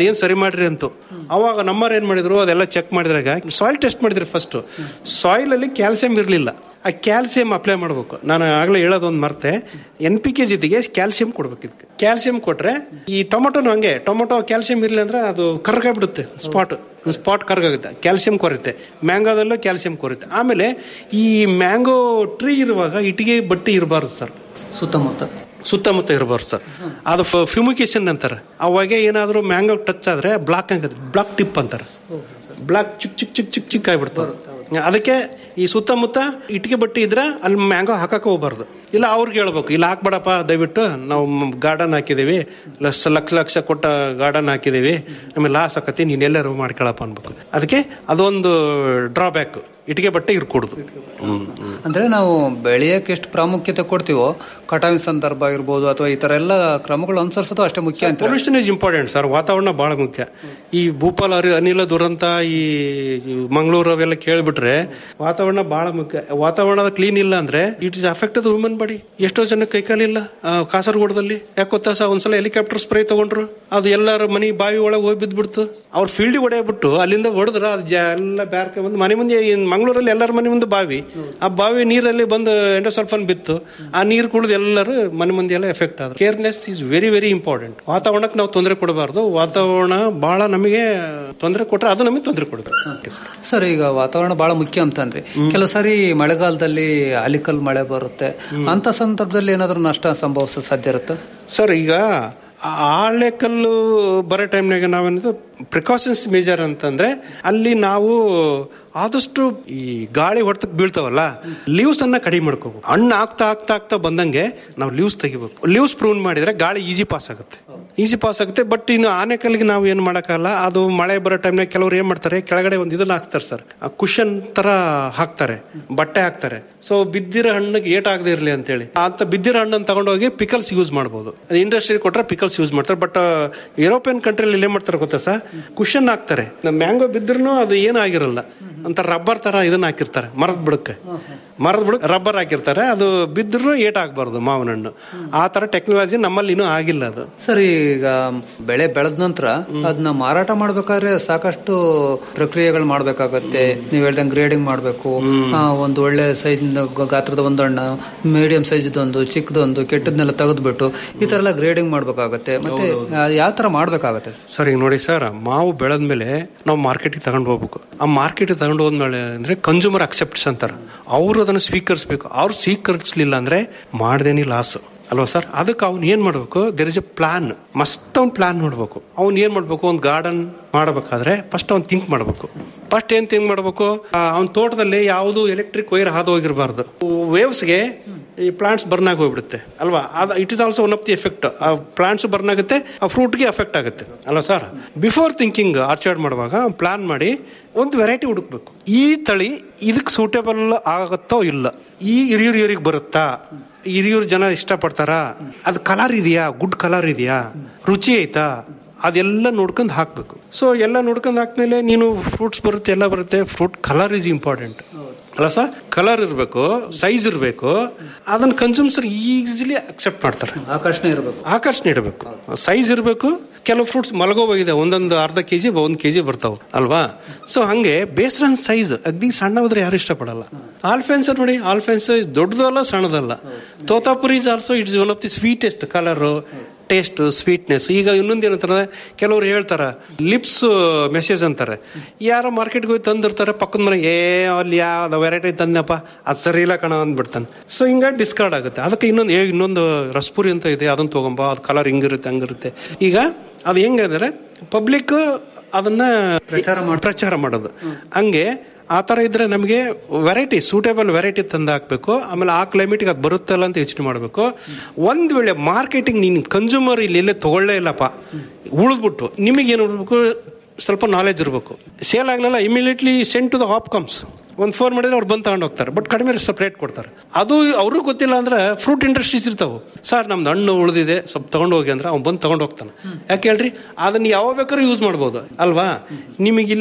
ಮಾಡ್ರಿ ಅಂತು ಅವಾಗ ನಮ್ಮವ್ರು ಏನ್ ಮಾಡಿದ್ರು ಅದೆಲ್ಲ ಚೆಕ್ ಮಾಡಿದ್ರಾಗ ಸಾಯಿಲ್ ಟೆಸ್ಟ್ ಮಾಡಿದ್ರು ಫಸ್ಟ್ ಸಾಯಿಲ್ ಅಲ್ಲಿ ಕ್ಯಾಲ್ಸಿಯಂ ಇರಲಿಲ್ಲ ಆ ಕ್ಯಾಲ್ಸಿಯಂ ಅಪ್ಲೈ ಮಾಡ್ಬೇಕು ನಾನು ಆಗ್ಲೇ ಹೇಳೋದೊಂದು ಮರ್ತೆ ಎನ್ ಪಿ ಕೆ ಜೊತೆಗೆ ಕ್ಯಾಲ್ಸಿಯಂ ಕೊಡ್ಬೇಕು ಇದಕ್ಕೆ ಕ್ಯಾಲ್ಸಿಯಂ ಕೊಟ್ರೆ ಈ ಟೊಮೊಟೊನು ಹಂಗೆ ಟೊಮೊಟೊ ಕ್ಯಾಲ್ಸಿಯಂ ಇರಲಿ ಅಂದ್ರೆ ಅದು ಕರ್ಗಾಗ್ಬಿಡುತ್ತೆ ಸ್ಪಾಟ್ ಸ್ಪಾಟ್ ಕರ್ಗಾಗುತ್ತೆ ಕ್ಯಾಲ್ಸಿಯಂ ಕೊರುತ್ತೆ ಮ್ಯಾಂಗೋದಲ್ಲೂ ಕ್ಯಾಲ್ಸಿಯಂ ಕೊರುತ್ತೆ ಆಮೇಲೆ ಈ ಮ್ಯಾಂಗೋ ಟ್ರೀ ಇರುವಾಗ ಇಟ್ಟಿಗೆ ಬಟ್ಟೆ ಇರಬಾರ್ದು ಸರ್ ಸುತ್ತಮುತ್ತ ಸುತ್ತಮುತ್ತ ಇರಬಾರ್ದು ಸರ್ ಅದು ಫ್ಯೂಮಿಕೇಶನ್ ಅಂತಾರೆ ಅವಾಗ ಏನಾದರೂ ಮ್ಯಾಂಗೋ ಟಚ್ ಆದ್ರೆ ಬ್ಲಾಕ್ ಆಗುತ್ತೆ ಬ್ಲಾಕ್ ಟಿಪ್ ಅಂತಾರೆ ಬ್ಲಾಕ್ ಚಿಕ್ ಚಿಕ್ ಚಿಕ್ ಚಿಕ್ ಚಿಕ್ ಆಗಿಬಿಡ್ತಾವೆ ಅದಕ್ಕೆ ಈ ಸುತ್ತಮುತ್ತ ಇಟ್ಟಿಗೆ ಬಟ್ಟೆ ಇದ್ರೆ ಅಲ್ಲಿ ಮ್ಯಾಂಗೋ ಹಾಕಕ್ಕೆ ಹೋಗ್ಬಾರ್ದು ಇಲ್ಲ ಅವ್ರಿಗೆ ಹೇಳ್ಬೇಕು ಇಲ್ಲ ಹಾಕ್ಬೇಡಪ್ಪ ದಯವಿಟ್ಟು ನಾವು ಗಾರ್ಡನ್ ಹಾಕಿದೀವಿ ಲಕ್ಷ ಲಕ್ಷ ಲಕ್ಷ ಕೊಟ್ಟ ಗಾರ್ಡನ್ ಹಾಕಿದೀವಿ ಆಮೇಲೆ ಲಾಸ್ ಆಕತಿ ನೀನ್ ಎಲ್ಲರೂ ಮಾಡ್ಕೊಳಪ್ಪ ಅನ್ಬೇಕು ಅದಕ್ಕೆ ಅದೊಂದು ಡ್ರಾಬ್ಯಾಕ್ ಇಟ್ಟಿಗೆ ಬಟ್ಟೆ ಇರ್ಕೊಡುದು ಹ್ಮ್ ಹ್ಮ್. ಅಂದ್ರೆ ನಾವು ಬೆಳೆಯಕ್ಕೆ ಎಷ್ಟು ಪ್ರಾಮುಖ್ಯತೆ ಕೊಡ್ತೀವೋ ಕಟಾವಿನ ಸಂದರ್ಭ ಇರ್ಬೋದು ಅಥವಾ ಈ ತರ ಎಲ್ಲ ಕ್ರಮಗಳು ಅನುಸರಿಸೋದು ಅಷ್ಟೇ ಮುಖ್ಯ ಅಂತ ಪೊಲ್ಯೂಷನ್ ಇಸ್ ಇಂಪಾರ್ಟೆಂಟ್ ಸರ್ ವಾತಾವರಣ ಬಹಳ ಮುಖ್ಯ ಈ ಭೂಪಾಲ ಅರಿ ಅನಿಲ ದುರಂತ ಈ ಈ ಮಂಗಳೂರು ಅವೆಲ್ಲ ಕೇಳ್ಬಿಟ್ರೆ ವಾತಾವರಣ ಬಹಳ ಮುಖ್ಯ ವಾತಾವರಣ ಕ್ಲೀನ್ ಇಲ್ಲ ಅಂದ್ರೆ it is affect the human body ಎಷ್ಟೋ ಜನ ಕೈಕಾಲಿಲ್ಲ ಆ, ಕಾಸರಗೋಡದಲ್ಲಿ ಯಾಕೆ ಗೊತ್ತಾ ಸರ್ ಒಂದ್ಸಲ ಹೆಲಿಕಾಪ್ಟರ್ ಸ್ಪ್ರೇ ತಗೊಂಡ್ರು ಅದು ಎಲ್ಲರ ಮನಿ ಬಾವಿ ಒಳಗೆ ಹೋಗಿ ಬಿದ್ದ್ಬಿಡ್ತು ಅವ್ರ ಫೀಲ್ಡ್ ಹೊಡೆಯಬಿಟ್ಟು ಅಲ್ಲಿಂದ ಹೊಡೆದ್ರ ಅದು ಜ- ಎಲ್ಲ ಬ್ಯಾರ್ಕ ಬಂದು ಮನೆ ಮುಂದೆ ಏನ್ ಮಂಗಳೂರಲ್ಲಿ ಎಲ್ಲರ ಮನೆ ಮುಂದೆ ಬಾವಿ ಆ ಬಾವಿ ನೀರಲ್ಲಿ ಬಂದು ಎಂಡೋಸಲ್ಫಾನ್ ಬಿತ್ತು ಆ ನೀರು ಕುಡಿದು ಎಲ್ಲರೂ ಮನೆ ಮುಂದೆ ಎಲ್ಲ ಎಫೆಕ್ಟ್ ಆದ್ರು careness is very very important ವಾತಾವರಣಕ್ಕೆ ನಾವು ತೊಂದರೆ ಕೊಡಬಾರ್ದು ವಾತಾವರಣ ಬಹಳ ನಮಗೆ ತೊಂದರೆ ಕೊಟ್ರೆ ಅದು ನಮಗೆ ತೊಂದರೆ ಕೊಡುತ್ತೆ ಸರ್ ಈಗ ವಾತಾವರಣ ಬಹಳ ಮುಖ್ಯ ಅಂತಂದ್ರೆ ಕೆಲವು ಸಾರಿ ಮಳೆಗಾಲದಲ್ಲಿ ಅಲಿಕಲ್ ಮಳೆ ಬರುತ್ತೆ ಅಂತ ಸಂದರ್ಭದಲ್ಲಿ ಏನಾದ್ರೂ ನಷ್ಟ ಸಂಭವಿಸೋ ಸಾಧ್ಯ ಇರುತ್ತೆ ಸರ್ ಈಗ ಆಳೆಕಲ್ಲು ಬರೋ ಟೈಮ್ನಾಗ ನಾವೇನದು ಪ್ರಿಕಾಷನ್ಸ್ ಮೇಜರ್ ಅಂತಂದ್ರೆ ಅಲ್ಲಿ ನಾವು ಆದಷ್ಟು ಈ ಗಾಳಿ ಹೊಡೆತಕ್ಕೆ ಬೀಳ್ತಾವಲ್ಲ ಲೀವ್ಸ್ ಅನ್ನ ಕಡಿಮೆ ಮಾಡ್ಕೋಬೇಕು ಹಣ್ಣು ಆಗ್ತಾ ಆಗ್ತಾ ಆಗ್ತಾ ಬಂದಂಗೆ ನಾವು ಲೀವ್ಸ್ ತೆಗಿಬೇಕು ಲೀವ್ಸ್ ಪ್ರೂನ್ ಮಾಡಿದ್ರೆ ಗಾಳಿ ಈಜಿ ಪಾಸ್ ಆಗುತ್ತೆ ಈಜಿ ಪಾಸ್ ಆಗುತ್ತೆ ಬಟ್ ಇನ್ನು ಆನೆಕಲ್ಗೆ ನಾವು ಏನು ಮಾಡೋಕ್ಕಲ್ಲ ಅದು ಮಳೆ ಬರೋ ಟೈಮ್ನಾಗ ಕೆಲವ್ರು ಏನ್ ಮಾಡ್ತಾರೆ ಕೆಳಗಡೆ ಒಂದು ಇದನ್ನ ಹಾಕ್ತಾರೆ ಸರ್ ಕುಶನ್ ತರ ಹಾಕ್ತಾರೆ ಬಟ್ಟೆ ಹಾಕ್ತಾರೆ ಸೊ ಬಿದ್ದಿರೋ ಹಣ್ಣಿಗೆ ಏಟ್ ಆಗದೆ ಇರಲಿ ಅಂತೇಳಿ ಅಂತ ಬಿದ್ದಿರೋ ಹಣ್ಣನ್ನು ತಗೊಂಡೋಗಿ ಪಿಕಲ್ಸ್ ಯೂಸ್ ಮಾಡ್ಬೋದು ಅದು ಇಂಡಸ್ಟ್ರಿ ಕೊಟ್ರೆ ಪಿಕಲ್ಸ್ ಯೂಸ್ ಮಾಡ್ತಾರೆ ಬಟ್ ಯುರೋಪಿಯನ್ ಕಂಟ್ರಿಲಿ ಏನ್ ಮಾಡ್ತಾರೆ ಗೊತ್ತಾ ಸರ್ ಕುಶನ್ ಹಾಕ್ತಾರೆ ಮ್ಯಾಂಗೋ ಬಿದ್ರೂ ಅದು ಏನೂ ಆಗಿರಲ್ಲ ಅಂತ ರಬ್ಬರ್ ತರ ಇದನ್ನ ಹಾಕಿರ್ತಾರೆ ಮರದ ಬುಡಕ್ಕೆ ಮರದ ಬುಡಕ್ಕೆ ರಬ್ಬರ್ ಹಾಕಿರ್ತಾರೆ ಅದು ಬಿದ್ದರೂ ಏಟ್ ಆಗ್ಬಾರ್ದು ಮಾವಿನ ಹಣ್ಣು ಆ ತರ ಟೆಕ್ನಾಲಜಿ ನಮ್ಮಲ್ಲಿ ಇನ್ನೂ ಆಗಿಲ್ಲ ಅದು ಸರ್ ಈಗ ಬೆಳೆ ಬೆಳೆದ ನಂತರ ಅದನ್ನ ಮಾರಾಟ ಮಾಡ್ಬೇಕಾದ್ರೆ ಸಾಕಷ್ಟು ಪ್ರಕ್ರಿಯೆಗಳು ಮಾಡ್ಬೇಕಾಗತ್ತೆ ನೀವ್ ಹೇಳ್ದಂಗೆ ಗ್ರೇಡಿಂಗ್ ಮಾಡಬೇಕು ಒಂದು ಒಳ್ಳೆ ಸೈಜ್ ಗಾತ್ರದ ಒಂದು ಹಣ್ಣು ಮೀಡಿಯಂ ಸೈಜ್ದೊಂದು ಚಿಕ್ಕದೊಂದು ಕೆಟ್ಟದ್ನೆಲ್ಲ ತೆಗೆದ್ಬಿಟ್ಟು ಈ ತರ ಎಲ್ಲ ಗ್ರೇಡಿಂಗ್ ಮಾಡ್ಬೇಕಾಗತ್ತೆ ಮತ್ತೆ ಯಾವ ತರ ಮಾಡ್ಬೇಕಾಗತ್ತೆ ಸರ್ ಈಗ ನೋಡಿ ಸರ್ ಮಾವು ಬೆಳೆದ್ಮೇಲೆ ನಾವು ಮಾರ್ಕೆಟಿಗೆ ತಗೊಂಡು ಹೋಗ್ಬೇಕು ಆ ಮಾರ್ಕೆಟಿಗೆ ತಗೊಂಡು ಹೋದ್ಮೇಲೆ ಅಂದ್ರೆ ಕನ್ಸ್ಯೂಮರ್ ಅಕ್ಸೆಪ್ಟ್ಸ್ ಅಂತಾರೆ ಅವರು ಅದನ್ನು ಸ್ವೀಕರಿಸಬೇಕು ಅವ್ರು ಸ್ವೀಕರಿಸಲಿಲ್ಲ ಅಂದ್ರೆ ಮಾಡ್ದೇನಿ ಲಾಸ್ ಅಲ್ವಾ ಸರ್ ಅದಕ್ಕೆ ಅವ್ನು ಏನ್ ಮಾಡ್ಬೇಕು there is a plan must ಅವ್ನ್ ಪ್ಲಾನ್ ಮಾಡ್ಬೇಕು ಅವ್ನ್ ಏನ್ ಮಾಡ್ಬೇಕು ಒಂದು ಗಾರ್ಡನ್ ಮಾಡಬೇಕಾದ್ರೆ ಫಸ್ಟ್ ಅವ್ನ್ ಥಿಂಕ್ ಮಾಡ್ಬೇಕು ಫಸ್ಟ್ ಏನ್ ಥಿಂಕ್ ಮಾಡ್ಬೇಕು ಅವ್ನ ತೋಟದಲ್ಲಿ ಯಾವುದು ಎಲೆಕ್ಟ್ರಿಕ್ ವೈರ್ ಹಾದು ಹೋಗಿರಬಾರ್ದು ವೇವ್ಸ್ಗೆ ಈ ಪ್ಲಾಂಟ್ಸ್ ಬರ್ನ್ ಆಗಿ ಹೋಗ್ಬಿಡುತ್ತೆ ಅಲ್ವಾ ಅದು it is also one of the effect ಆ ಪ್ಲಾಂಟ್ಸ್ ಬರ್ನ್ ಆಗುತ್ತೆ ಆ ಫ್ರೂಟ್ಗೆ ಎಫೆಕ್ಟ್ ಆಗುತ್ತೆ ಅಲ್ವಾ ಸರ್ ಬಿಫೋರ್ ಥಿಂಕಿಂಗ್ ಆರ್ಚರ್ಡ್ ಮಾಡುವಾಗ ಪ್ಲಾನ್ ಮಾಡಿ ಒಂದು ವೆರೈಟಿ ಹುಡುಕ್ಬೇಕು ಈ ತಳಿ ಇದಕ್ಕೆ ಸೂಟೇಬಲ್ ಆಗುತ್ತೋ ಇಲ್ಲ ಈ ಹಿರಿಯೂರ್ ಇವ್ರಿಗೆ ಬರುತ್ತಾ ಹಿರಿಯೂರ್ ಜನ ಇಷ್ಟಪಡ್ತಾರಾ ಅದು ಕಲರ್ ಇದೆಯಾ ಗುಡ್ ಕಲರ್ ಇದೆಯಾ ರುಚಿ ಐತಾ ಅದೆಲ್ಲ ನೋಡ್ಕೊಂಡು ಹಾಕ್ಬೇಕು ಸೊ ಎಲ್ಲ ನೋಡ್ಕೊಂಡು ಹಾಕ್ಮೇಲೆ ನೀನು ಫ್ರೂಟ್ಸ್ ಬರುತ್ತೆ ಎಲ್ಲ ಬರುತ್ತೆ ಫ್ರೂಟ್ ಕಲರ್ ಇಸ್ ಇಂಪಾರ್ಟೆಂಟ್ ಅಲ್ಲ ಸರ್ ಕಲರ್ ಇರಬೇಕು ಸೈಜ್ ಇರಬೇಕು ಅದನ್ನ ಕನ್ಸ್ಯೂಮ್ಸರ್ ಈಸಿಲಿ ಅಕ್ಸೆಪ್ಟ್ ಮಾಡ್ತಾರೆ ಆಕರ್ಷಣೆ ಇರಬೇಕು ಆಕರ್ಷಣೆ ಇಡಬೇಕು ಸೈಜ್ ಇರಬೇಕು ಕೆಲವು ಫ್ರೂಟ್ಸ್ ಮಲಗೋಗಿದೆ ಒಂದೊಂದು ಅರ್ಧ ಕೆಜಿ ಒಂದು ಕೆಜಿ ಬರ್ತಾವೆ ಅಲ್ವಾ ಸೊ ಹಂಗೆ ಬೇಸ್ಡ್ ಆನ್ ಸೈಜ್ ಅಗ್ದಿ ಸಣ್ಣವಿದ್ರೆ ಯಾರು ಇಷ್ಟಪಡಲ್ಲ ಆಲ್ಫೆನ್ಸ್ ನೋಡಿ ಆಲ್ಫೆನ್ಸ್ ದೊಡ್ಡದಲ್ಲ ಸಣ್ಣದಲ್ಲ Totapuri is also it's one of the sweetest colour taste sweetness ಈಗ ಇನ್ನೊಂದು ಏನಂತಾರೆ ಕೆಲವ್ರು ಹೇಳ್ತಾರೆ ಲಿಪ್ಸ್ ಮೆಸೇಜ್ ಅಂತಾರೆ ಯಾರೋ ಮಾರ್ಕೆಟ್ಗೆ ಹೋಗಿ ತಂದಿರ್ತಾರೆ ಪಕ್ಕದ ಮನೆ ಏ ಅಲ್ಲಿ ಯಾವ ವೆರೈಟಿ ತಂದಪ್ಪ ಅದು ಸರಿ ಇಲ್ಲ ಕಣ ಅಂದ್ಬಿಡ್ತಾನೆ ಸೊ ಹಿಂಗಾಗಿ ಡಿಸ್ಕಾರ್ಡ್ ಆಗುತ್ತೆ ಅದಕ್ಕೆ ಇನ್ನೊಂದು ಏ ಇನ್ನೊಂದು ರಸ್ಪುರಿ ಅಂತ ಇದೆ ಅದನ್ನ ತಗೊಂಬ ಅದು ಕಲರ್ ಹಿಂಗಿರುತ್ತೆ ಹಂಗಿರುತ್ತೆ ಈಗ ಅದು ಹೆಂಗಂದ್ರೆ ಪಬ್ಲಿಕ್ ಅದನ್ನ ಪ್ರಚಾರ ಪ್ರಚಾರ ಮಾಡೋದು ಹಂಗೆ ಆ ಥರ ಇದ್ರೆ ನಮಗೆ ವೆರೈಟಿ ಸೂಟೇಬಲ್ ವೆರೈಟಿ ತಂದು ಹಾಕ್ಬೇಕು ಆಮೇಲೆ ಆ ಕ್ಲೈಮೇಟ್ಗೆ ಅದು ಬರುತ್ತಲ್ಲ ಅಂತ ಯೋಚನೆ ಮಾಡಬೇಕು ಒಂದ್ ವೇಳೆ ಮಾರ್ಕೆಟಿಂಗ್ ನೀನು ಕನ್ಸ್ಯೂಮರ್ ಇಲ್ಲಿ ಎಲ್ಲೇ ತಗೊಳ್ಳೇ ಇಲ್ಲಪ್ಪ ಉಳಿದ್ಬಿಟ್ಟು ನಿಮಗೇನು ಉಳ್ಬೇಕು ಸ್ವಲ್ಪ ನಾಲೆಜ್ ಇರಬೇಕು ಸೇಲ್ ಆಗಲಿಲ್ಲ immediately sent to the HOPCOMS ಒಂದು ಫೋನ್ ಮಾಡಿದ್ರೆ ಅವ್ರು ಬಂದು ತಗೊಂಡು ಹೋಗ್ತಾರೆ ಬಟ್ ಕಡಿಮೆ ಸಪ್ರೇಟ್ ಕೊಡ್ತಾರೆ ಅದು ಅವ್ರಿಗೂ ಗೊತ್ತಿಲ್ಲ ಅಂದ್ರೆ ಫ್ರೂಟ್ ಇಂಡಸ್ಟ್ರೀಸ್ ಇರ್ತಾವೆ ಸರ್ ನಮ್ದು ಹಣ್ಣು ಉಳಿದಿದೆ ಸ್ವಲ್ಪ ತಗೊಂಡು ಹೋಗಿ ಅಂದ್ರೆ ಅವ್ನು ಬಂದು ತಗೊಂಡು ಹೋಗ್ತಾನೆ ಯಾಕೆ ಹೇಳ್ರಿ ಅದನ್ನ ಯಾವ ಬೇಕಾದ್ರೂ ಯೂಸ್ ಮಾಡ್ಬೋದು ಅಲ್ವಾ ನಿಮಗಿಲ್ಲಿ